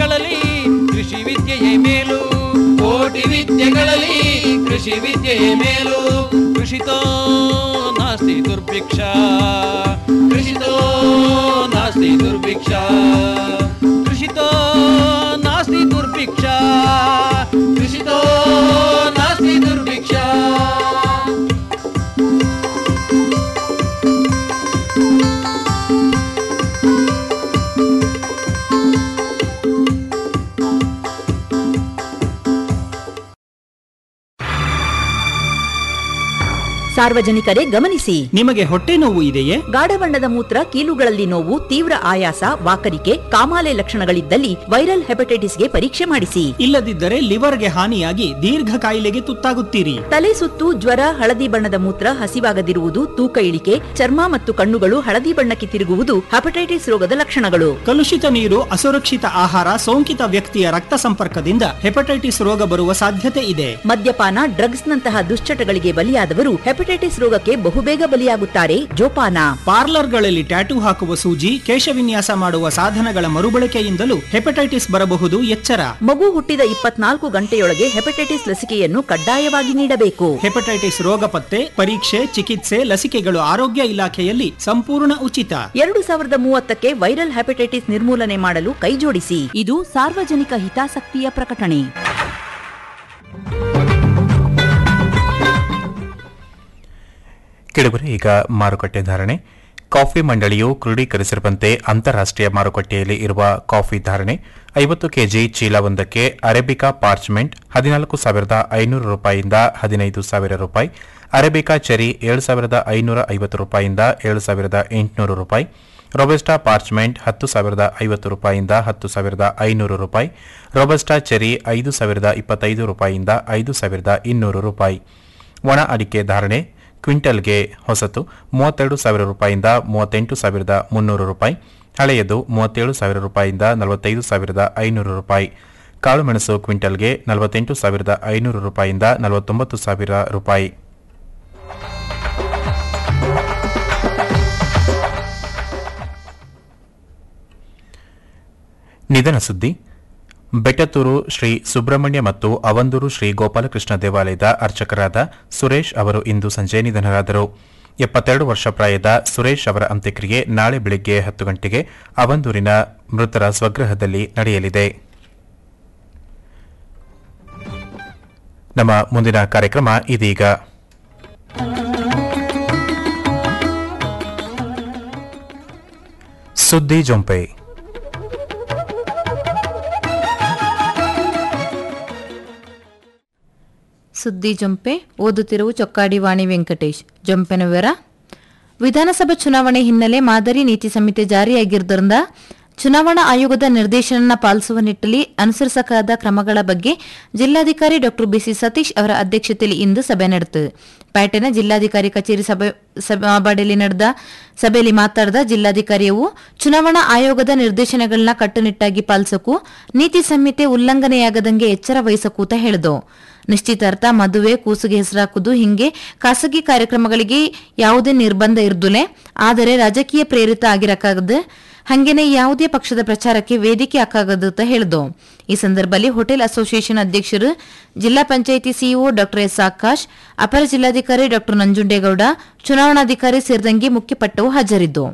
ವಿದ್ಯೆಗಳಲ್ಲಿ ಕೃಷಿ ವಿದ್ಯೆಯೇ ಮೇಲು ಕೋಟಿ ವಿದ್ಯೆಗಳಲ್ಲಿ ಕೃಷಿ ವಿದ್ಯೆಯೇ ಮೇಲು ಕೃಷಿತೋ ನಾಸ್ತಿ ದುರ್ಭಿಕ್ಷ ಕೃಷಿತೋ ನಾಸ್ತಿ ದುರ್ಭಿಕ್ಷ ಕೃಷಿತೋ ನಾಸ್ತಿ ದುರ್ಭಿಕ್ಷ ಕೃಷಿತೋ ನಾಸ್ತಿ ದುರ್ಭಿಕ್ಷ ಸಾರ್ವಜನಿಕರೇ ಗಮನಿಸಿ ನಿಮಗೆ ಹೊಟ್ಟೆ ನೋವು ಇದೆಯೇ ಗಾಢ ಬಣ್ಣದ ಮೂತ್ರ ಕೀಲುಗಳಲ್ಲಿ ನೋವು ತೀವ್ರ ಆಯಾಸ ವಾಕರಿಕೆ ಕಾಮಾಲೆ ಲಕ್ಷಣಗಳಿದ್ದಲ್ಲಿ ವೈರಲ್ ಹೆಪಟೈಟಿಸ್ಗೆ ಪರೀಕ್ಷೆ ಮಾಡಿಸಿ ಇಲ್ಲದಿದ್ದರೆ ಲಿವರ್ಗೆ ಹಾನಿಯಾಗಿ ದೀರ್ಘ ಕಾಯಿಲೆಗೆ ತುತ್ತಾಗುತ್ತೀರಿ ತಲೆ ಸುತ್ತು ಜ್ವರ ಹಳದಿ ಬಣ್ಣದ ಮೂತ್ರ ಹಸಿವಾಗದಿರುವುದು ತೂಕ ಇಳಿಕೆ ಚರ್ಮ ಮತ್ತು ಕಣ್ಣುಗಳು ಹಳದಿ ಬಣ್ಣಕ್ಕೆ ತಿರುಗುವುದು ಹೆಪಟೈಟಿಸ್ ರೋಗದ ಲಕ್ಷಣಗಳು ಕಲುಷಿತ ನೀರು ಅಸುರಕ್ಷಿತ ಆಹಾರ ಸೋಂಕಿತ ವ್ಯಕ್ತಿಯ ರಕ್ತ ಸಂಪರ್ಕದಿಂದ ಹೆಪಟೈಟಿಸ್ ರೋಗ ಬರುವ ಸಾಧ್ಯತೆ ಇದೆ ಮದ್ಯಪಾನ ಡ್ರಗ್ಸ್ ನಂತಹ ದುಶ್ಚಟಗಳಿಗೆ ಬಲಿಯಾದವರು ಹೆಪಟೈಟಿಸ್ ರೋಗಕ್ಕೆ ಬಹುಬೇಗ ಬಲಿಯಾಗುತ್ತಾರೆ ಜೋಪಾನ ಪಾರ್ಲರ್ಗಳಲ್ಲಿ ಟ್ಯಾಟೂ ಹಾಕುವ ಸೂಜಿ ಕೇಶವಿನ್ಯಾಸ ಮಾಡುವ ಸಾಧನಗಳ ಮರುಬಳಕೆಯಿಂದಲೂ ಹೆಪಟೈಟಿಸ್ ಬರಬಹುದು ಎಚ್ಚರ ಮಗು ಹುಟ್ಟಿದ ಇಪ್ಪತ್ನಾಲ್ಕು ಗಂಟೆಯೊಳಗೆ ಹೆಪಟೈಟಿಸ್ ಲಸಿಕೆಯನ್ನು ಕಡ್ಡಾಯವಾಗಿ ನೀಡಬೇಕು ಹೆಪಟೈಟಿಸ್ ರೋಗ ಪತ್ತೆ ಪರೀಕ್ಷೆ ಚಿಕಿತ್ಸೆ ಲಸಿಕೆಗಳು ಆರೋಗ್ಯ ಇಲಾಖೆಯಲ್ಲಿ ಸಂಪೂರ್ಣ ಉಚಿತ ಎರಡು ಸಾವಿರದ ಮೂವತ್ತಕ್ಕೆ ವೈರಲ್ ಹೆಪಟೈಟಿಸ್ ನಿರ್ಮೂಲನೆ ಮಾಡಲು ಕೈಜೋಡಿಸಿ ಇದು ಸಾರ್ವಜನಿಕ ಹಿತಾಸಕ್ತಿಯ ಪ್ರಕಟಣೆ ಕೆಳಗರೆ ಈಗ ಮಾರುಕಟ್ಟೆ ಧಾರಣೆ ಕಾಫಿ ಮಂಡಳಿಯು ಕ್ರೋಢೀಕರಿಸಿರುವಂತೆ ಅಂತಾರಾಷ್ಟ್ರೀಯ ಮಾರುಕಟ್ಟೆಯಲ್ಲಿ ಇರುವ ಕಾಫಿ ಧಾರಣೆ ಐವತ್ತು ಕೆಜಿ ಚೀಲವೊಂದಕ್ಕೆ ಅರೇಬಿಕಾ ಪಾರ್ಚ್ಮೆಂಟ್ ಹದಿನಾಲ್ಕು ಸಾವಿರದ ಐನೂರು ರೂಪಾಯಿಯಿಂದ ಹದಿನೈದು ಸಾವಿರ ರೂಪಾಯಿ ಅರೇಬಿಕಾ ಚೆರಿ ಏಳು ಸಾವಿರದ ಐನೂರ ಐವತ್ತು ರೂಪಾಯಿಯಿಂದ ಏಳು ಸಾವಿರದ ಎಂಟುನೂರು ರೂಪಾಯಿ ರೊಬೆಸ್ಟಾ ಪಾರ್ಚ್ಮೆಂಟ್ ಹತ್ತು ಸಾವಿರದ ಐವತ್ತು ರೂಪಾಯಿಯಿಂದ ಹತ್ತು ಸಾವಿರದ ಐನೂರು ರೂಪಾಯಿ ರೊಬೆಸ್ಟಾ ಚೆರಿ ಐದು ಸಾವಿರದ ಇಪ್ಪತ್ತೈದು ರೂಪಾಯಿಯಿಂದ ಐದು ಸಾವಿರದ ಇನ್ನೂರು ರೂಪಾಯಿ ಒಣ ಅಡಿಕೆ ಧಾರಣೆ ಕ್ವಿಂಟಲ್ಗೆ ಹೊಸತು ಮೂವತ್ತೆರಡು ಸಾವಿರ ರೂಪಾಯಿಯಿಂದ ಮೂವತ್ತೆಂಟು ಸಾವಿರದ ಮುನ್ನೂರು ರೂಪಾಯಿ ಹಳೆಯದು ಮೂವತ್ತೇಳು ಸಾವಿರ ರೂಪಾಯಿಯಿಂದ ನಲವತ್ತೈದು ಸಾವಿರದ ಐನೂರು ರೂಪಾಯಿ ಕಾಳುಮೆಣಸು ಕ್ವಿಂಟಲ್ಗೆ ನಲವತ್ತೆಂಟು ಸಾವಿರದ ಐನೂರು ರೂಪಾಯಿಯಿಂದ ನಲವತ್ತೊಂಬತ್ತು ಸಾವಿರ ರೂಪಾಯಿ ನಿಧನ ಸುದ್ದಿ ಬೆಟ್ಟತೂರು ಶ್ರೀ ಸುಬ್ರಹ್ಮಣ್ಯ ಮತ್ತು ಅವಂದೂರು ಶ್ರೀ ಗೋಪಾಲಕೃಷ್ಣ ದೇವಾಲಯದ ಅರ್ಚಕರಾದ ಸುರೇಶ್ ಅವರು ಇಂದು ಸಂಜೆ ನಿಧನರಾದರು ಎಪ್ಪತ್ತೆರಡು ವರ್ಷ ಪ್ರಾಯದ ಸುರೇಶ್ ಅವರ ಅಂತ್ಯಕ್ರಿಯೆ ನಾಳೆ ಬೆಳಿಗ್ಗೆ ಹತ್ತು ಗಂಟೆಗೆ ಅವಂದೂರಿನ ಮೃತರ ಸ್ವಗೃಹದಲ್ಲಿ ನಡೆಯಲಿದೆ ನಮ್ಮ ಮುಂದಿನ ಕಾರ್ಯಕ್ರಮ ಇದೀಗ ಸುದ್ದಿ ಜೊಂಪೆ ಸುದ್ದಿ ಜೊಂಪೆ ಓದುತ್ತಿರುವ ಚೊಕ್ಕಾಡಿ ವಾಣಿ ವೆಂಕಟೇಶ್ ಜೊಂಪೆನ ವಿವರ ವಿಧಾನಸಭಾ ಚುನಾವಣೆ ಹಿನ್ನೆಲೆ ಮಾದರಿ ನೀತಿ ಸಂಹಿತೆ ಜಾರಿಯಾಗಿರುವುದರಿಂದ ಚುನಾವಣಾ ಆಯೋಗದ ನಿರ್ದೇಶನ ಪಾಲಿಸುವ ನಿಟ್ಟಲ್ಲಿ ಅನುಸರಿಸಬೇಕಾದ ಕ್ರಮಗಳ ಬಗ್ಗೆ ಜಿಲ್ಲಾಧಿಕಾರಿ ಡಾ ಬಿಸಿ ಸತೀಶ್ ಅವರ ಅಧ್ಯಕ್ಷತೆಯಲ್ಲಿ ಇಂದು ಸಭೆ ನಡೆಯಿತು ಪ್ಯಾಟೆನ ಜಿಲ್ಲಾಧಿಕಾರಿ ಕಚೇರಿ ಸಭೆ ಸಭಾಬಾಡಿಯಲ್ಲಿ ನಡೆದ ಸಭೆಯಲ್ಲಿ ಮಾತನಾಡಿದ ಜಿಲ್ಲಾಧಿಕಾರಿಯವು ಚುನಾವಣಾ ಆಯೋಗದ ನಿರ್ದೇಶನಗಳನ್ನ ಕಟ್ಟುನಿಟ್ಟಾಗಿ ಪಾಲಿಸಕು ನೀತಿ ಸಂಹಿತೆ ಉಲ್ಲಂಘನೆಯಾಗದಂಗೆ ಎಚ್ಚರ ವಹಿಸಕೂತ ಹೇಳಿದು ನಿಶ್ಚಿತಾರ್ಥ ಮದುವೆ ಕೂಸುಗೆ ಹೆಸರಾಕುದು ಹಿಂಗೆ ಖಾಸಗಿ ಕಾರ್ಯಕ್ರಮಗಳಿಗೆ ಯಾವುದೇ ನಿರ್ಬಂಧ ಇರ್ದುಲೆ ಆದರೆ ರಾಜಕೀಯ ಪ್ರೇರಿತ ಆಗಿರಕ್ಕಾಗದು ಹಂಗೇನೆ ಯಾವುದೇ ಪಕ್ಷದ ಪ್ರಚಾರಕ್ಕೆ ವೇದಿಕೆ ಹಾಕಾಗದು ಅಂತ ಹೇಳಿದು ಈ ಸಂದರ್ಭದಲ್ಲಿ ಹೋಟೆಲ್ ಅಸೋಸಿಯೇಷನ್ ಅಧ್ಯಕ್ಷರು ಜಿಲ್ಲಾ ಪಂಚಾಯಿತಿ ಸಿಇಒ ಡಾ ಎಸ್ ಆಕಾಶ್ ಅಪರ ಜಿಲ್ಲಾಧಿಕಾರಿ ಡಾ ನಂಜುಂಡೇಗೌಡ ಚುನಾವಣಾಧಿಕಾರಿ ಸೇರಿದಂಗೆ ಮುಖ್ಯಪಟ್ಟವು ಹಾಜರಿದ್ದು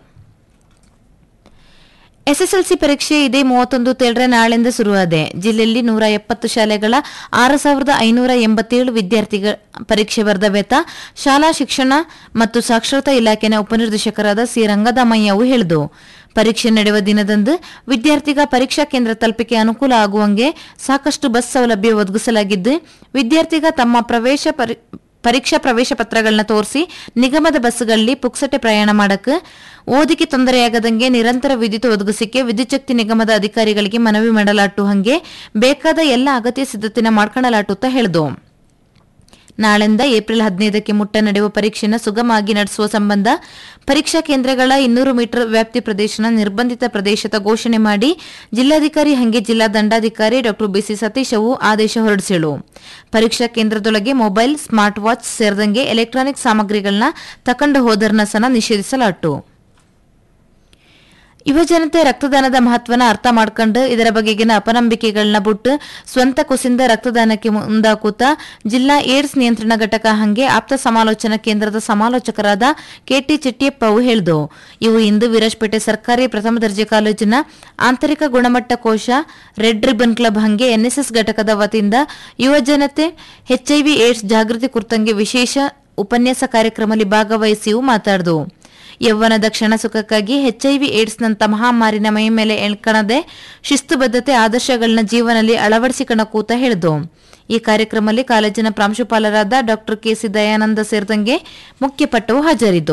ಎಸ್ಎಸ್ಎಲ್ಸಿ ಪರೀಕ್ಷೆ ಇದೇ ಮೂವತ್ತೊಂದು ತೇಳರ ನಾಳೆಯಿಂದ ಶುರುವಾದೆ ಜಿಲ್ಲೆಯಲ್ಲಿ ನೂರ ಎಪ್ಪತ್ತು ಶಾಲೆಗಳ ಆರು ಸಾವಿರದ ಐನೂರ ಎಂಬತ್ತೇಳು ವಿದ್ಯಾರ್ಥಿಗಳ ಪರೀಕ್ಷೆ ಬರೆದ ವೇತ ಶಾಲಾ ಶಿಕ್ಷಣ ಮತ್ತು ಸಾಕ್ಷರತಾ ಇಲಾಖೆನ ಉಪನಿರ್ದೇಶಕರಾದ ಸಿ ರಂಗದಾಮಯ್ಯವು ಹೇಳಿದು ಪರೀಕ್ಷೆ ನಡೆಯುವ ದಿನದಂದು ವಿದ್ಯಾರ್ಥಿಗ ಪರೀಕ್ಷಾ ಕೇಂದ್ರ ತಲುಪಿಕೆ ಅನುಕೂಲ ಆಗುವಂಗೆ ಸಾಕಷ್ಟು ಬಸ್ ಸೌಲಭ್ಯ ಒದಗಿಸಲಾಗಿದ್ದು ವಿದ್ಯಾರ್ಥಿಗ ತಮ್ಮ ಪ್ರವೇಶ ಪರಿ- ಪರೀಕ್ಷಾ ಪ್ರವೇಶ ಪತ್ರಗಳನ್ನ ತೋರಿಸಿ ನಿಗಮದ ಬಸ್ಗಳಲ್ಲಿ ಪುಕ್ಸಟೆ ಪ್ರಯಾಣ ಮಾಡಕ್ಕೆ ಓದಿಗೆ ತೊಂದರೆಯಾಗದಂಗೆ ನಿರಂತರ ವಿದ್ಯುತ್ ಒದಗಿಸಿಕೆ ವಿದ್ಯುಚ್ಛಕ್ತಿ ನಿಗಮದ ಅಧಿಕಾರಿಗಳಿಗೆ ಮನವಿ ಮಾಡಲಾಟು ಹಂಗೆ ಬೇಕಾದ ಎಲ್ಲ ಅಗತ್ಯ ಸಿದ್ಧತೆನ ಮಾಡ್ಕೊಳ್ಳಲಾಟು ಅಂತ ಹೇಳಿದು ನಾಳೆಯಿಂದ ಏಪ್ರಿಲ್ ಹದಿನೈದಕ್ಕೆ ಮುಟ್ಟ ನಡೆಯುವ ಪರೀಕ್ಷೆಯನ್ನು ಸುಗಮವಾಗಿ ನಡೆಸುವ ಸಂಬಂಧ ಪರೀಕ್ಷಾ ಕೇಂದ್ರಗಳ ಇನ್ನೂರು ಮೀಟರ್ ವ್ಯಾಪ್ತಿ ಪ್ರದೇಶನ ನಿರ್ಬಂಧಿತ ಪ್ರದೇಶದ ಘೋಷಣೆ ಮಾಡಿ ಜಿಲ್ಲಾಧಿಕಾರಿ ಹಂಗೆ ಜಿಲ್ಲಾ ದಂಡಾಧಿಕಾರಿ ಡಾ ಬಿಸಿ ಸತೀಶ್ ಅವು ಆದೇಶ ಹೊರಡಿಸಿಳು ಪರೀಕ್ಷಾ ಕೇಂದ್ರದೊಳಗೆ ಮೊಬೈಲ್ ಸ್ಮಾರ್ಟ್ ವಾಚ್ ಸೇರಿದಂಗೆ ಎಲೆಕ್ಟ್ರಾನಿಕ್ ಸಾಮಗ್ರಿಗಳನ್ನ ತಕೊಂಡು ಹೋದರ್ನ ಸಹ ನಿಷೇಧಿಸಲಾಟು ಯುವ ಜನತೆ ರಕ್ತದಾನದ ಮಹತ್ವನ ಅರ್ಥ ಮಾಡ್ಕೊಂಡು ಇದರ ಬಗೆಗಿನ ಅಪನಂಬಿಕೆಗಳನ್ನ ಬಿಟ್ಟು ಸ್ವಂತ ಕುಸಿಂದ ರಕ್ತದಾನಕ್ಕೆ ಮುಂದಾಕೂತ ಜಿಲ್ಲಾ ಏಡ್ಸ್ ನಿಯಂತ್ರಣ ಘಟಕ ಹಂಗೆ ಆಪ್ತ ಸಮಾಲೋಚನಾ ಕೇಂದ್ರದ ಸಮಾಲೋಚಕರಾದ ಕೆಟಿ ಚಿಟ್ಟಿಯಪ್ಪ ಅವು ಹೇಳಿದು ಇವು ಇಂದು ವಿರಾಜಪೇಟೆ ಸರ್ಕಾರಿ ಪ್ರಥಮ ದರ್ಜೆ ಕಾಲೇಜಿನ ಆಂತರಿಕ ಗುಣಮಟ್ಟ ಕೋಶ ರೆಡ್ ರಿಬನ್ ಕ್ಲಬ್ ಹಂಗೆ ಎನ್ಎಸ್ಎಸ್ ಘಟಕದ ವತಿಯಿಂದ ಯುವ ಜನತೆ ಎಚ್ಐವಿ ಏಡ್ಸ್ ಜಾಗೃತಿ ಕುರಿತಂಗೆ ವಿಶೇಷ ಉಪನ್ಯಾಸ ಕಾರ್ಯಕ್ರಮದಲ್ಲಿ ಭಾಗವಹಿಸಿಯೂ ಮಾತಾಡಿದು ಯೌವನದ ಕ್ಷಣ ಸುಖಕ್ಕಾಗಿ ಎಚ್ಐವಿ ಏಡ್ಸ್ನಂತ ಮಹಾಮಾರಿನ ಮೈ ಮೇಲೆ ಎಳ್ಕಣದೆ ಶಿಸ್ತುಬದ್ಧತೆ ಆದರ್ಶಗಳನ್ನ ಜೀವನದಲ್ಲಿ ಅಳವಡಿಸಿಕಣ ಕೂತ ಹೇಳಿದು ಈ ಕಾರ್ಯಕ್ರಮದಲ್ಲಿ ಕಾಲೇಜಿನ ಪ್ರಾಂಶುಪಾಲರಾದ ಡಾಕ್ಟರ್ ಕೆಸಿ ದಯಾನಂದ ಸೇರಿದಂಗೆ ಮುಖ್ಯಪಟ್ಟವು ಹಾಜರಿದ್ದು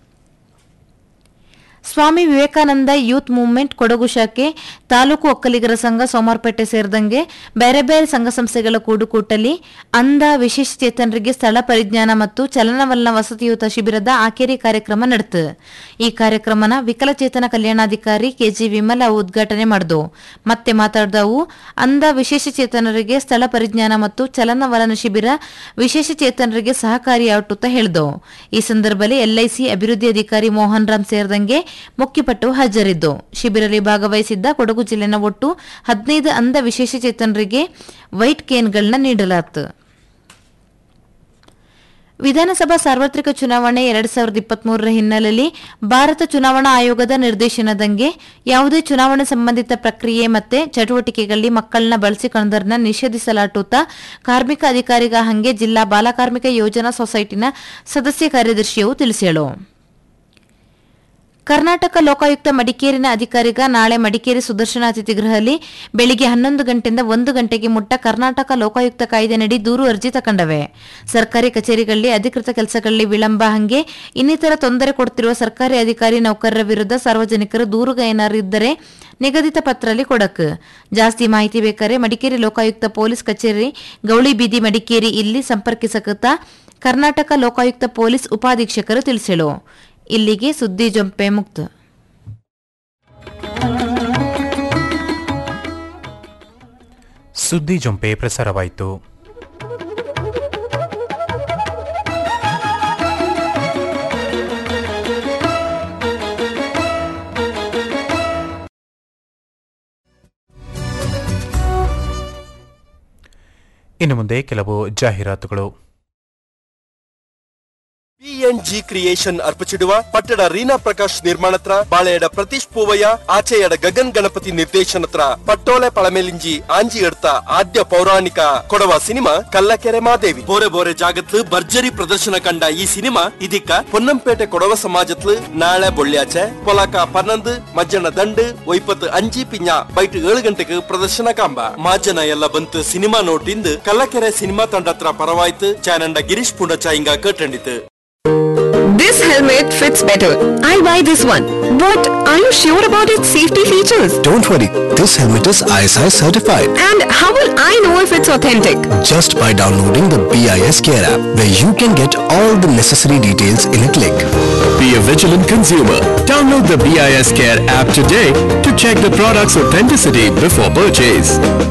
ಸ್ವಾಮಿ ವಿವೇಕಾನಂದ ಯೂತ್ ಮೂವ್ಮೆಂಟ್ ಕೊಡಗು ಶಾಖೆ ತಾಲೂಕು ಒಕ್ಕಲಿಗರ ಸಂಘ ಸೋಮಾರ್ಪೇಟೆ ಸೇರಿದಂಗೆ ಬೇರೆ ಬೇರೆ ಸಂಘ ಸಂಸ್ಥೆಗಳ ಕೂಡುಕೂಟಲಿ ಅಂಧ ವಿಶೇಷಚೇತನರಿಗೆ ಸ್ಥಳ ಪರಿಜ್ಞಾನ ಮತ್ತು ಚಲನವಲನ ವಸತಿಯುತ ಶಿಬಿರದ ಆಕೇರಿ ಕಾರ್ಯಕ್ರಮ ನಡೆತು ಈ ಕಾರ್ಯಕ್ರಮನ ವಿಕಲಚೇತನ ಕಲ್ಯಾಣಾಧಿಕಾರಿ ಕೆಜಿ ವಿಮಲ ಉದ್ಘಾಟನೆ ಮಾಡಿದು ಮತ್ತೆ ಮಾತಾಡಿದವು ಅಂಧ ವಿಶೇಷಚೇತನರಿಗೆ ಸ್ಥಳ ಪರಿಜ್ಞಾನ ಮತ್ತು ಚಲನವಲನ ಶಿಬಿರ ವಿಶೇಷಚೇತನರಿಗೆ ಸಹಕಾರಿಯಾಟುತ್ತಾ ಹೇಳಿದು ಈ ಸಂದರ್ಭದಲ್ಲಿ ಎಲ್ಐಸಿ ಅಭಿವೃದ್ಧಿ ಅಧಿಕಾರಿ ಮೋಹನ್ ರಾಮ್ ಸೇರಿದಂಗೆ ಮುಖ್ಯಪಟ್ಟು ಹಾಜರಿದ್ದು ಶಿಬಿರಲ್ಲಿ ಭಾಗವಹಿಸಿದ್ದ ಕೊಡಗು ಜಿಲ್ಲೆನ ಒಟ್ಟು ಹದಿನೈದು ಅಂಧ ವಿಶೇಷಚೇತನರಿಗೆ ವೈಟ್ ಕೇನ್ಗಳನ್ನ ನೀಡಲಾಯಿತು ವಿಧಾನಸಭಾ ಸಾರ್ವತ್ರಿಕ ಚುನಾವಣೆ ಎರಡ್ ಸಾವಿರದ ಇಪ್ಪತ್ಮೂರರ ಹಿನ್ನೆಲೆಯಲ್ಲಿ ಭಾರತ ಚುನಾವಣಾ ಆಯೋಗದ ನಿರ್ದೇಶನದಂಗೆ ಯಾವುದೇ ಚುನಾವಣೆ ಸಂಬಂಧಿತ ಪ್ರಕ್ರಿಯೆ ಮತ್ತೆ ಚಟುವಟಿಕೆಗಳಲ್ಲಿ ಮಕ್ಕಳನ್ನ ಬಳಸಿಕೊಂಡರನ್ನ ನಿಷೇಧಿಸಲಾಟುತ್ತಾ ಕಾರ್ಮಿಕ ಅಧಿಕಾರಿಗ ಹಂಗೆ ಜಿಲ್ಲಾ ಬಾಲಕಾರ್ಮಿಕ ಯೋಜನಾ ಸೊಸೈಟಿನ ಸದಸ್ಯ ಕಾರ್ಯದರ್ಶಿಯು ತಿಳಿಸ್ಯಾಳು ಕರ್ನಾಟಕ ಲೋಕಾಯುಕ್ತ ಮಡಿಕೇರಿನ ಅಧಿಕಾರಿಗ ನಾಳೆ ಮಡಿಕೇರಿ ಸುದರ್ಶನ ಅತಿಥಿಗೃಹದಲ್ಲಿ ಬೆಳಿಗ್ಗೆ ಹನ್ನೊಂದು ಗಂಟೆಯಿಂದ ಒಂದು ಗಂಟೆಗೆ ಮುಟ್ಟ ಕರ್ನಾಟಕ ಲೋಕಾಯುಕ್ತ ಕಾಯ್ದೆನಡಿ ದೂರು ಅರ್ಜಿ ತಕೊಂಡವೆ ಸರ್ಕಾರಿ ಕಚೇರಿಗಳಲ್ಲಿ ಅಧಿಕೃತ ಕೆಲಸಗಳಲ್ಲಿ ವಿಳಂಬ ಹಂಗೆ ಇನ್ನಿತರ ತೊಂದರೆ ಕೊಡ್ತಿರುವ ಸರ್ಕಾರಿ ಅಧಿಕಾರಿ ನೌಕರರ ವಿರುದ್ಧ ಸಾರ್ವಜನಿಕರು ದೂರುಗ ಏನಾರು ಇದ್ದರೆ ನಿಗದಿತ ಪತ್ರದಲ್ಲಿ ಕೊಡಕ್ ಜಾಸ್ತಿ ಮಾಹಿತಿ ಬೇಕಾರೆ ಮಡಿಕೇರಿ ಲೋಕಾಯುಕ್ತ ಪೊಲೀಸ್ ಕಚೇರಿ ಗೌಳಿ ಬೀದಿ ಮಡಿಕೇರಿ ಇಲ್ಲಿ ಸಂಪರ್ಕಿಸಕತ್ತ ಕರ್ನಾಟಕ ಲೋಕಾಯುಕ್ತ ಪೊಲೀಸ್ ಉಪಾಧೀಕ್ಷಕರು ತಿಳಿಸಲು ಇಲ್ಲಿಗೆ ಸುದ್ದಿ ಜೊಂಪೆ ಮುಕ್ತ ಸುದ್ದಿ ಜೊಂಪೆ ಪ್ರಸಾರವಾಯಿತು ಇನ್ನು ಮುಂದೆ ಕೆಲವು ಜಾಹೀರಾತುಗಳು ಪಿಎನ್ಜಿ ಕ್ರಿಯೇಷನ್ ಅರ್ಪಿಸಿಡುವ ಪಟ್ಟಣ ರೀನಾ ಪ್ರಕಾಶ್ ನಿರ್ಮಾಣತ್ರ ಬಾಳೆಯಡ ಪ್ರತೀಶ್ ಪೂವಯ್ಯ ಆಚೆಯಡ ಗಗನ್ ಗಣಪತಿ ನಿರ್ದೇಶನತ್ರ ಪಟ್ಟೋಲೆ ಪಳಮೆಲಿಂಜಿ ಆಂಜಿ ಎಡ್ತ ಆದ್ಯ ಪೌರಾಣಿಕ ಕೊಡವ ಸಿನಿಮಾ ಕಲ್ಲಕೆರೆ ಮಾದೇವಿ ಬೋರೆ ಬೋರೆ ಜಾಗತ್ಲು ಭರ್ಜರಿ ಪ್ರದರ್ಶನ ಕಂಡ ಈ ಸಿನಿಮಾ ಇದಕ್ಕ ಪೊನ್ನಂಪೇಟೆ ಕೊಡವ ಸಮಾಜತ್ಲು ನಾಳೆ ಬೊಳ್ಳ್ಯಾಚೆ ಪೊಲಾಕ ಪನ್ನೊಂದು ಮಜ್ಜನ ದಂಡು ಒಯ್ಪತ್ತು ಅಂಜಿ ಪಿಂಜ ಬೈಟ್ ಏಳು ಗಂಟೆಗೆ ಪ್ರದರ್ಶನ ಕಾಂಬ ಮಾಜನ ಎಲ್ಲ ಬಂತು ಸಿನಿಮಾ ನೋಟಿಂದು ಕಲ್ಲಕೆರೆ ಸಿನಿಮಾ ತಂಡತ್ರ ಪರವಾಯ್ತು ಚಾನಂಡ ಗಿರೀಶ್ ಪುಂಡಚಾಯಿಂಗ ಕಟ್ಟಂಡಿತು This helmet fits better. I'll buy this one. But are you sure about its safety features? Don't worry, this helmet is ISI certified. And how will I know if it's authentic? Just by downloading the BIS Care app, where you can get all the necessary details in a click. Be a vigilant consumer. Download the BIS Care app today to check the product's authenticity before purchase.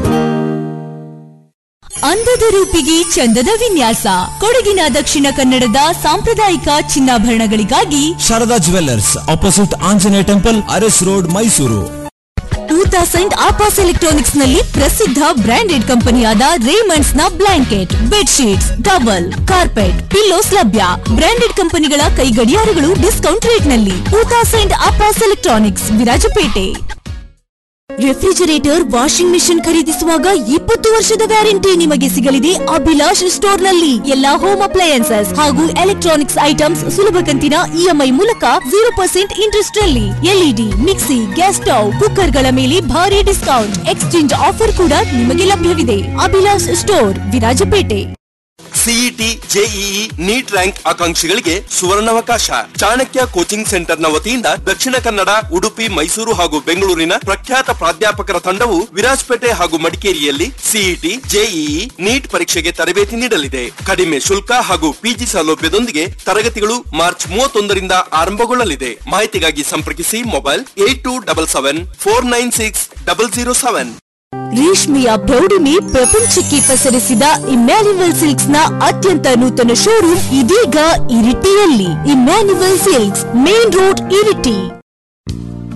ಅಂದದ ರೂಪಿಗೆ ಚಂದದ ವಿನ್ಯಾಸ ಕೊಡಗಿನ ದಕ್ಷಿಣ ಕನ್ನಡದ ಸಾಂಪ್ರದಾಯಿಕ ಚಿನ್ನಾಭರಣಗಳಿಗಾಗಿ Sharada jewellers opposite Anjaneya temple Aras road Mysuru two thousand ಆಪಾಸ್ electronics ನಲ್ಲಿ ಪ್ರಸಿದ್ಧ ಬ್ರಾಂಡೆಡ್ ಕಂಪನಿಯಾದ ರೇಮಂಡ್ಸ್ ನ blanket bedsheets double carpet pillows ಲಭ್ಯ ಬ್ರಾಂಡೆಡ್ ಕಂಪನಿಗಳ ಕೈ ಗಡಿಯಾರಗಳು ಡಿಸ್ಕೌಂಟ್ ರೇಟ್ ನಲ್ಲಿ ಟೂ ತೌಸಂಡ್ ಆಪಾಸ್ electronics Virajpet refrigerator washing machine ಖರೀದಿಸುವಾಗ ಇಪ್ಪತ್ತು ವರ್ಷದ ವ್ಯಾರಂಟಿ ನಿಮಗೆ ಸಿಗಲಿದೆ ಅಭಿಲಾಷ್ ಸ್ಟೋರ್ ನಲ್ಲಿ ಎಲ್ಲಾ ಹೋಮ್ ಅಪ್ಲಯನ್ಸಸ್ ಹಾಗೂ ಎಲೆಕ್ಟ್ರಾನಿಕ್ಸ್ ಐಟಮ್ಸ್ ಸುಲಭ ಕಂತಿನ ಇಎಂಐ ಮೂಲಕ ಜೀರೋ ಪರ್ಸೆಂಟ್ ಇಂಟ್ರೆಸ್ಟ್ ನಲ್ಲಿ LED mixie gas stove cooker ಗಳ ಮೇಲೆ ಭಾರಿ ಡಿಸ್ಕೌಂಟ್ ಎಕ್ಸ್ಚೇಂಜ್ ಆಫರ್ ಕೂಡ ನಿಮಗೆ ಲಭ್ಯವಿದೆ Abhilash store Virajpet CET JEE NEET rank ಆಕಾಂಕ್ಷಿಗಳಿಗೆ ಸುವರ್ಣಾವಕಾಶ ಚಾಣಕ್ಯ ಕೋಚಿಂಗ್ ಸೆಂಟರ್ ನ ವತಿಯಿಂದ ದಕ್ಷಿಣ ಕನ್ನಡ ಉಡುಪಿ ಮೈಸೂರು ಹಾಗೂ ಬೆಂಗಳೂರಿನ ಪ್ರಖ್ಯಾತ ಪ್ರಾಧ್ಯಾಪಕರ ತಂಡವು ವಿರಾಜಪೇಟೆ ಹಾಗೂ ಮಡಿಕೇರಿಯಲ್ಲಿ ಸಿಇಟಿ ಜೆಇಇ ನೀಟ್ ಪರೀಕ್ಷೆಗೆ ತರಬೇತಿ ನೀಡಲಿದೆ ಕಡಿಮೆ ಶುಲ್ಕ ಹಾಗೂ ಪಿಜಿ ಸೌಲಭ್ಯದೊಂದಿಗೆ ತರಗತಿಗಳು ಮಾರ್ಚ್ ಮೂವತ್ತೊಂದರಿಂದ ಆರಂಭಗೊಳ್ಳಲಿದೆ ಮಾಹಿತಿಗಾಗಿ ಸಂಪರ್ಕಿಸಿ mobile eight two double seven four nine six double zero seven ರೇಷ್ಮೆಯ ಪ್ರೌಢಿಮೆ ಪ್ರಪಂಚಕ್ಕೆ ಪಸರಿಸಿದ ಇಮ್ಯಾನ್ಯುವಲ್ ಸಿಲ್ಕ್ಸ್ ನ ಅತ್ಯಂತ ನೂತನ ಶೋರೂಮ್ ಇದೀಗ ಇರಿಟಿಯಲ್ಲಿ Emmanuel silks main road Iritty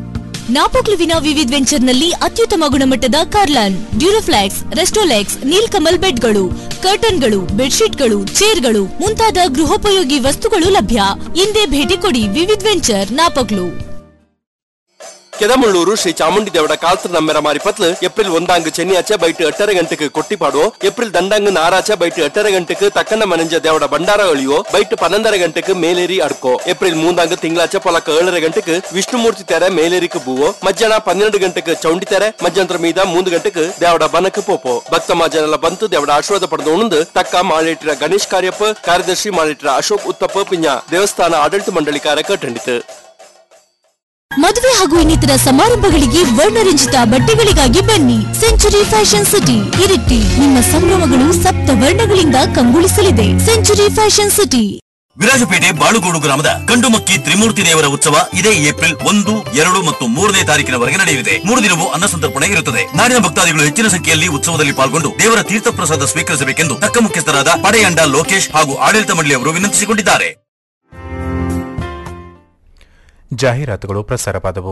ನಾಪೋಕ್ಲುವಿನ ವಿವಿಧ ವೆಂಚರ್ನಲ್ಲಿ ಅತ್ಯುತ್ತಮ ಗುಣಮಟ್ಟದ ಕಾರ್ಲಾನ್ ಡ್ಯೂರೋಫ್ಲಾಕ್ಸ್ ರೆಸ್ಟೋಲೆಕ್ಸ್ ನೀಲ್ಕಮಲ್ ಬೆಡ್ಗಳು ಕರ್ಟನ್ಗಳು ಬೆಡ್ಶೀಟ್ಗಳು ಚೇರ್ಗಳು ಮುಂತಾದ ಗೃಹೋಪಯೋಗಿ ವಸ್ತುಗಳು ಲಭ್ಯ ಹಿಂದೆ ಭೇಟಿ ಕೊಡಿ ವಿವಿಧ ವೆಂಚರ್ ನಾಪೋಕ್ಲು ಕೆದಮಳ್ಳೂರು ಶ್ರೀ ಚಾಮುಂಡಿ ದೇವಡ ಕಾಲ್ತ್ರ ನಮ್ಮೆರ ಮಾರಿ ಪತ್ಲು ಏಪ್ರಿಲ್ ಒಂದಾಂಗ್ ಚೆನ್ನಿಯಾಚೆ ಬೈಟ್ ಎಟ್ಟರ ಗಂಟೆಗೆ ಕೊಟ್ಟಿಪಾಡು ಏಪ್ರಿಲ್ ದಂಡಂಗ್ ನಾರಾಚೆ ಬೈಟ್ ಎಟ್ಟರ ಗಂಟೆಗೆ ತಕ್ಕನ ಮನಂಜ ದೇವಡ ಬಂಡಾರ ಅಳಿಯೋ ಬೈಟ್ ಪನ್ನೊಂದರ ಗಂಟೆಗೆ ಮೇಲೇರಿ ಅಡ್ಕೋ ಏಪ್ರಿಲ್ ಮೂಂದಾಂಗ್ ತಿಂಗಳಾಚೆ ಪೊಲಕ ಏಳರ ಗಂಟೆಗೆ ವಿಷ್ಣುಮೂರ್ತಿ ತೆರೆ ಮೇಲೇರಿக்கு ಬೂವೋ ಮಧ್ಯಾಹ್ನ ಪನ್ನೆರಡು ಗಂಟೆಗೆ ಚೌಂಡಿ ತೆರೆ ಮಧ್ಯಾಂತರ ಮೀದ ಮೂಂದು ಗಂಟೆಗೆ ದೇವಡ ಬನಕ್ಕೆ ಪೋಪೋ ಭಕ್ತ ಮಾಜನೆಲ್ಲ ಬಂತು ದೇವಡ ಆಶೀರ್ವಾದ ಪಡೆದು ಉಣಂದು ತಕ್ಕ ಮಾಳೇಟಿರ ಗಣೇಶ್ ಕಾರ್ಯಪ್ಪ ಕಾರ್ಯದರ್ಶಿ ಮಾಳೇಟಿರ ಅಶೋಕ್ ಉತ್ತಪ್ಪ ಪಿಂಜ ದೇವಸ್ಥಾನ ಆಡಳಿತ ಮಂಡಳಿ ಕಾರ್ಯ ಖಂಡಿತು ಮದುವೆ ಹಾಗೂ ಇನ್ನಿತರ ಸಮಾರಂಭಗಳಿಗೆ ವರ್ಣರಂಜಿತ ಬಟ್ಟೆಗಳಿಗಾಗಿ ಬನ್ನಿ ಸೆಂಚುರಿ ಫ್ಯಾಷನ್ ಸಿಟಿ ಇರಿಟಿ ನಿಮ್ಮ ಸಂಭ್ರಮಗಳು ಸಪ್ತ ವರ್ಣಗಳಿಂದ ಕಂಗೊಳಿಸಲಿದೆ century fashion city Virajpet Balugodu ಗ್ರಾಮದ ಕಂಡುಮಕ್ಕಿ ತ್ರಿಮೂರ್ತಿ ದೇವರ ಉತ್ಸವ ಇದೇ ಏಪ್ರಿಲ್ ಒಂದು ಎರಡು ಮತ್ತು ಮೂರನೇ ತಾರೀಕಿನವರೆಗೆ ನಡೆಯಲಿದೆ ಮೂರು ದಿನವೂ ಅನ್ನ ಸಂತರ್ಪಣೆ ಇರುತ್ತದೆ ನಾಡಿನ ಭಕ್ತಾದಿಗಳು ಹೆಚ್ಚಿನ ಸಂಖ್ಯೆಯಲ್ಲಿ ಉತ್ಸವದಲ್ಲಿ ಪಾಲ್ಗೊಂಡು ದೇವರ ತೀರ್ಥ ಪ್ರಸಾದ ಸ್ವೀಕರಿಸಬೇಕೆಂದು ತಕ್ಕ ಮುಖ್ಯಸ್ಥರಾದ ಪಡೆಯಂಡ ಲೋಕೇಶ್ ಹಾಗೂ ಆಡಳಿತ ಮಂಡಳಿಯವರು ವಿನಂತಿಸಿಕೊಂಡಿದ್ದಾರೆ ಜಾಹೀರಾತುಗಳು ಪ್ರಸಾರವಾದವು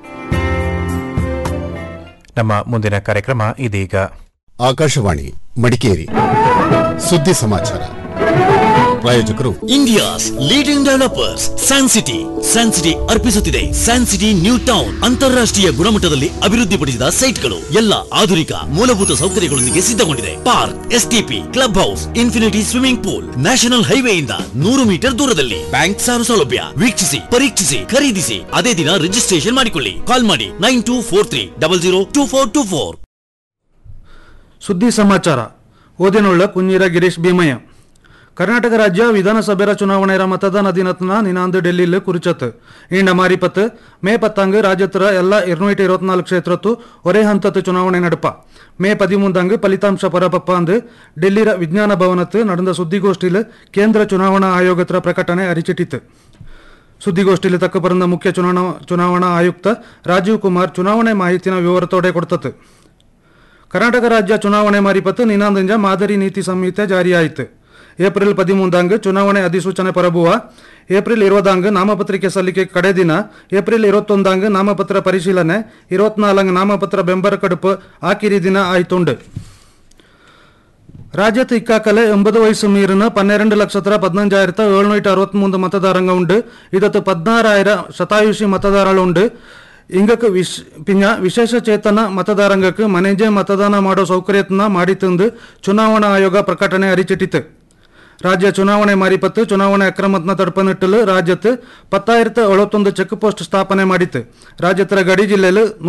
ನಮ್ಮ ಮುಂದಿನ ಕಾರ್ಯಕ್ರಮ ಇದೀಗ ಆಕಾಶವಾಣಿ ಮಡಿಕೇರಿ ಸುದ್ದಿ ಸಮಾಚಾರ ಪ್ರಾಯೋಜಕರು India's leading developers San City San City ಅರ್ಪಿಸುತ್ತಿದೆ ಸ್ಯಾನ್ ಸಿಟಿ ನ್ಯೂ ಟೌನ್ ಅಂತಾರಾಷ್ಟ್ರೀಯ ಗುಣಮಟ್ಟದಲ್ಲಿ ಅಭಿವೃದ್ಧಿಪಡಿಸಿದ ಸೈಟ್ಗಳು ಎಲ್ಲ ಆಧುನಿಕ ಮೂಲಭೂತ ಸೌಕರ್ಯಗಳೊಂದಿಗೆ ಸಿದ್ಧಗೊಂಡಿದೆ park STP club house infinity swimming pool national ಹೈವೇಯಿಂದ ನೂರು ಮೀಟರ್ ದೂರದಲ್ಲಿ ಬ್ಯಾಂಕ್ ಸಾಲ ಸೌಲಭ್ಯ ವೀಕ್ಷಿಸಿ ಪರೀಕ್ಷಿಸಿ ಖರೀದಿಸಿ ಅದೇ ದಿನ ರಿಜಿಸ್ಟ್ರೇಷನ್ ಮಾಡಿಕೊಳ್ಳಿ ಕಾಲ್ ಮಾಡಿ nine two four three double zero two four two four ಸುದ್ದಿ ಸಮಾಚಾರ ಓದಿನೊಳ್ಳ ಕುഞ്ഞിರ ಗಿರೀಶ್ ಭೀಮಯ್ಯ ಕರ್ನಾಟಕ ರಾಜ್ಯ ವಿಧಾನಸಭೆಯ ಚುನಾವಣೆಯ ಮತದಾನ ದಿನತ್ನ ನಿನಾಂದು ಡೆಲ್ಲಿಲಿ ಕುರಿಚತ್ ಇಂಡ ಮಾರಿಪತ್ ಮೇ ಪತ್ತಾಂಗ್ ರಾಜ್ಯತ್ರ ಎಲ್ಲ ഇരുന്നൂറ്റി ഇരുപത്തിനാല് ಕ್ಷೇತ್ರತ್ತು ഒരേ ಹಂತದ ಚುನಾವಣೆ ನಡಪ ಮೇ ಪದಿಮೂಂದಾಂಗ್ ಫಲಿತಾಂಶ ಪರಪಪ್ಪ ಅಂದು ಡೆಲ್ಲಿರ ವಿಜ್ಞಾನ ಭವನത്ത് നടന്ന ಸುದ್ದಿಗೋಷ್ಠಿയിൽ ಕೇಂದ್ರ ಚುನಾವಣಾ ಆಯೋಗತ್ರ ಪ್ರಕಟಣೆ ಅರಿಚಿಟ್ಟಿತು ಸುದ್ದಿಗೋಷ್ಠಿಯಲ್ಲಿ ತಕ್ಕ ಬರಂದ ಮುಖ್ಯ ಚುನಾವಣಾ ಚುನಾವಣಾ ಆಯುಕ್ತ ರಾಜೀವ್ ಕುಮಾರ್ ಚುನಾವಣೆ ಮಾಹಿತಿನ ವಿವರತೋಡೆ ಕೊಡ್ತತ್ತು ಕರ್ನಾಟಕ ರಾಜ್ಯ ಚುನಾವಣೆ ಮಾರಿಪತ್ತು ನಿನಾಂದಂಜ ಮಾದರಿ ನೀತಿ ಸಂಹಿತೆ ಜಾರಿಯಾಯಿತು ಏಪ್ರಿಲ್ ಪದಿಮೂಂದಾಂಗ್ ಚುನಾವಣೆ ಅಧಿಸೂಚನೆ ಪರಬುವ ಏಪ್ರಿಲ್ ಇರುವದಾಂಗ್ ನಾಮಪತ್ರಿಕೆ ಸಲ್ಲಿಕೆ ಕಡೆ ದಿನ ಏಪ್ರಿಲ್ ಇರುವತ್ತೊಂದಾಂಗ್ ನಾಮಪತ್ರ ಪರಿಶೀಲನೆ ഇരുപത്തിനാലಂಗ್ ನಾಮಪತ್ರ ಬೆಂಬರಕಡುಪು ಆಕಿರಿ ದಿನ ಆಯ್ತುಂಡು രാജ്യത്ത് ഇക്കാക്കല് എൺപത് വയസ്സ് മീറിന് പന്ത്രണ്ട് ലക്ഷത്തി പതിനഞ്ചായിരത്തി എഴുന്നൂറ്റി അറുപത്തിമൂന്ന് മതദാരങ്ങൾ ഉണ്ട് ഇതത്ത് പതിനാറായിരം ശതായുഷി മತದಾರಳುಂಡು ಇಂಗಕ್ಕೆ ವಿಶ್ ಪಿಂಜ ವಿಶೇಷ ಚೇತನ ಮತದಾರಂಗಕ್ಕೆ ಮನೆಜೆ ಮತದಾನ ಮಾಡೋ ಸೌಕರ್ಯತನ ಮಾಡಿತಂದು ಚುನಾವಣಾ ಆಯೋಗ ಪ್ರಕಟಣೆ ಅರಿಚಿಟ್ಟಿತು ರಾಜ್ಯ ಚುನಾವಣೆ ಮಾರಿಪತ್ತು ಚುನಾವಣೆ ಅಕ್ರಮತ್ನ ತಡೆಪನಿಟ್ಟಲು ರಾಜ್ಯത്ത് പത്തായിരത്തി എഴുപത്തൊന്ന് ചെക്ക് പോസ്റ്റ് സ്ഥാപന ಮಾಡಿತ್ತು ರಾಜ್ಯತರ ಗಡಿ ಜಿಲ್ಲೆಯಲ್ಲಿ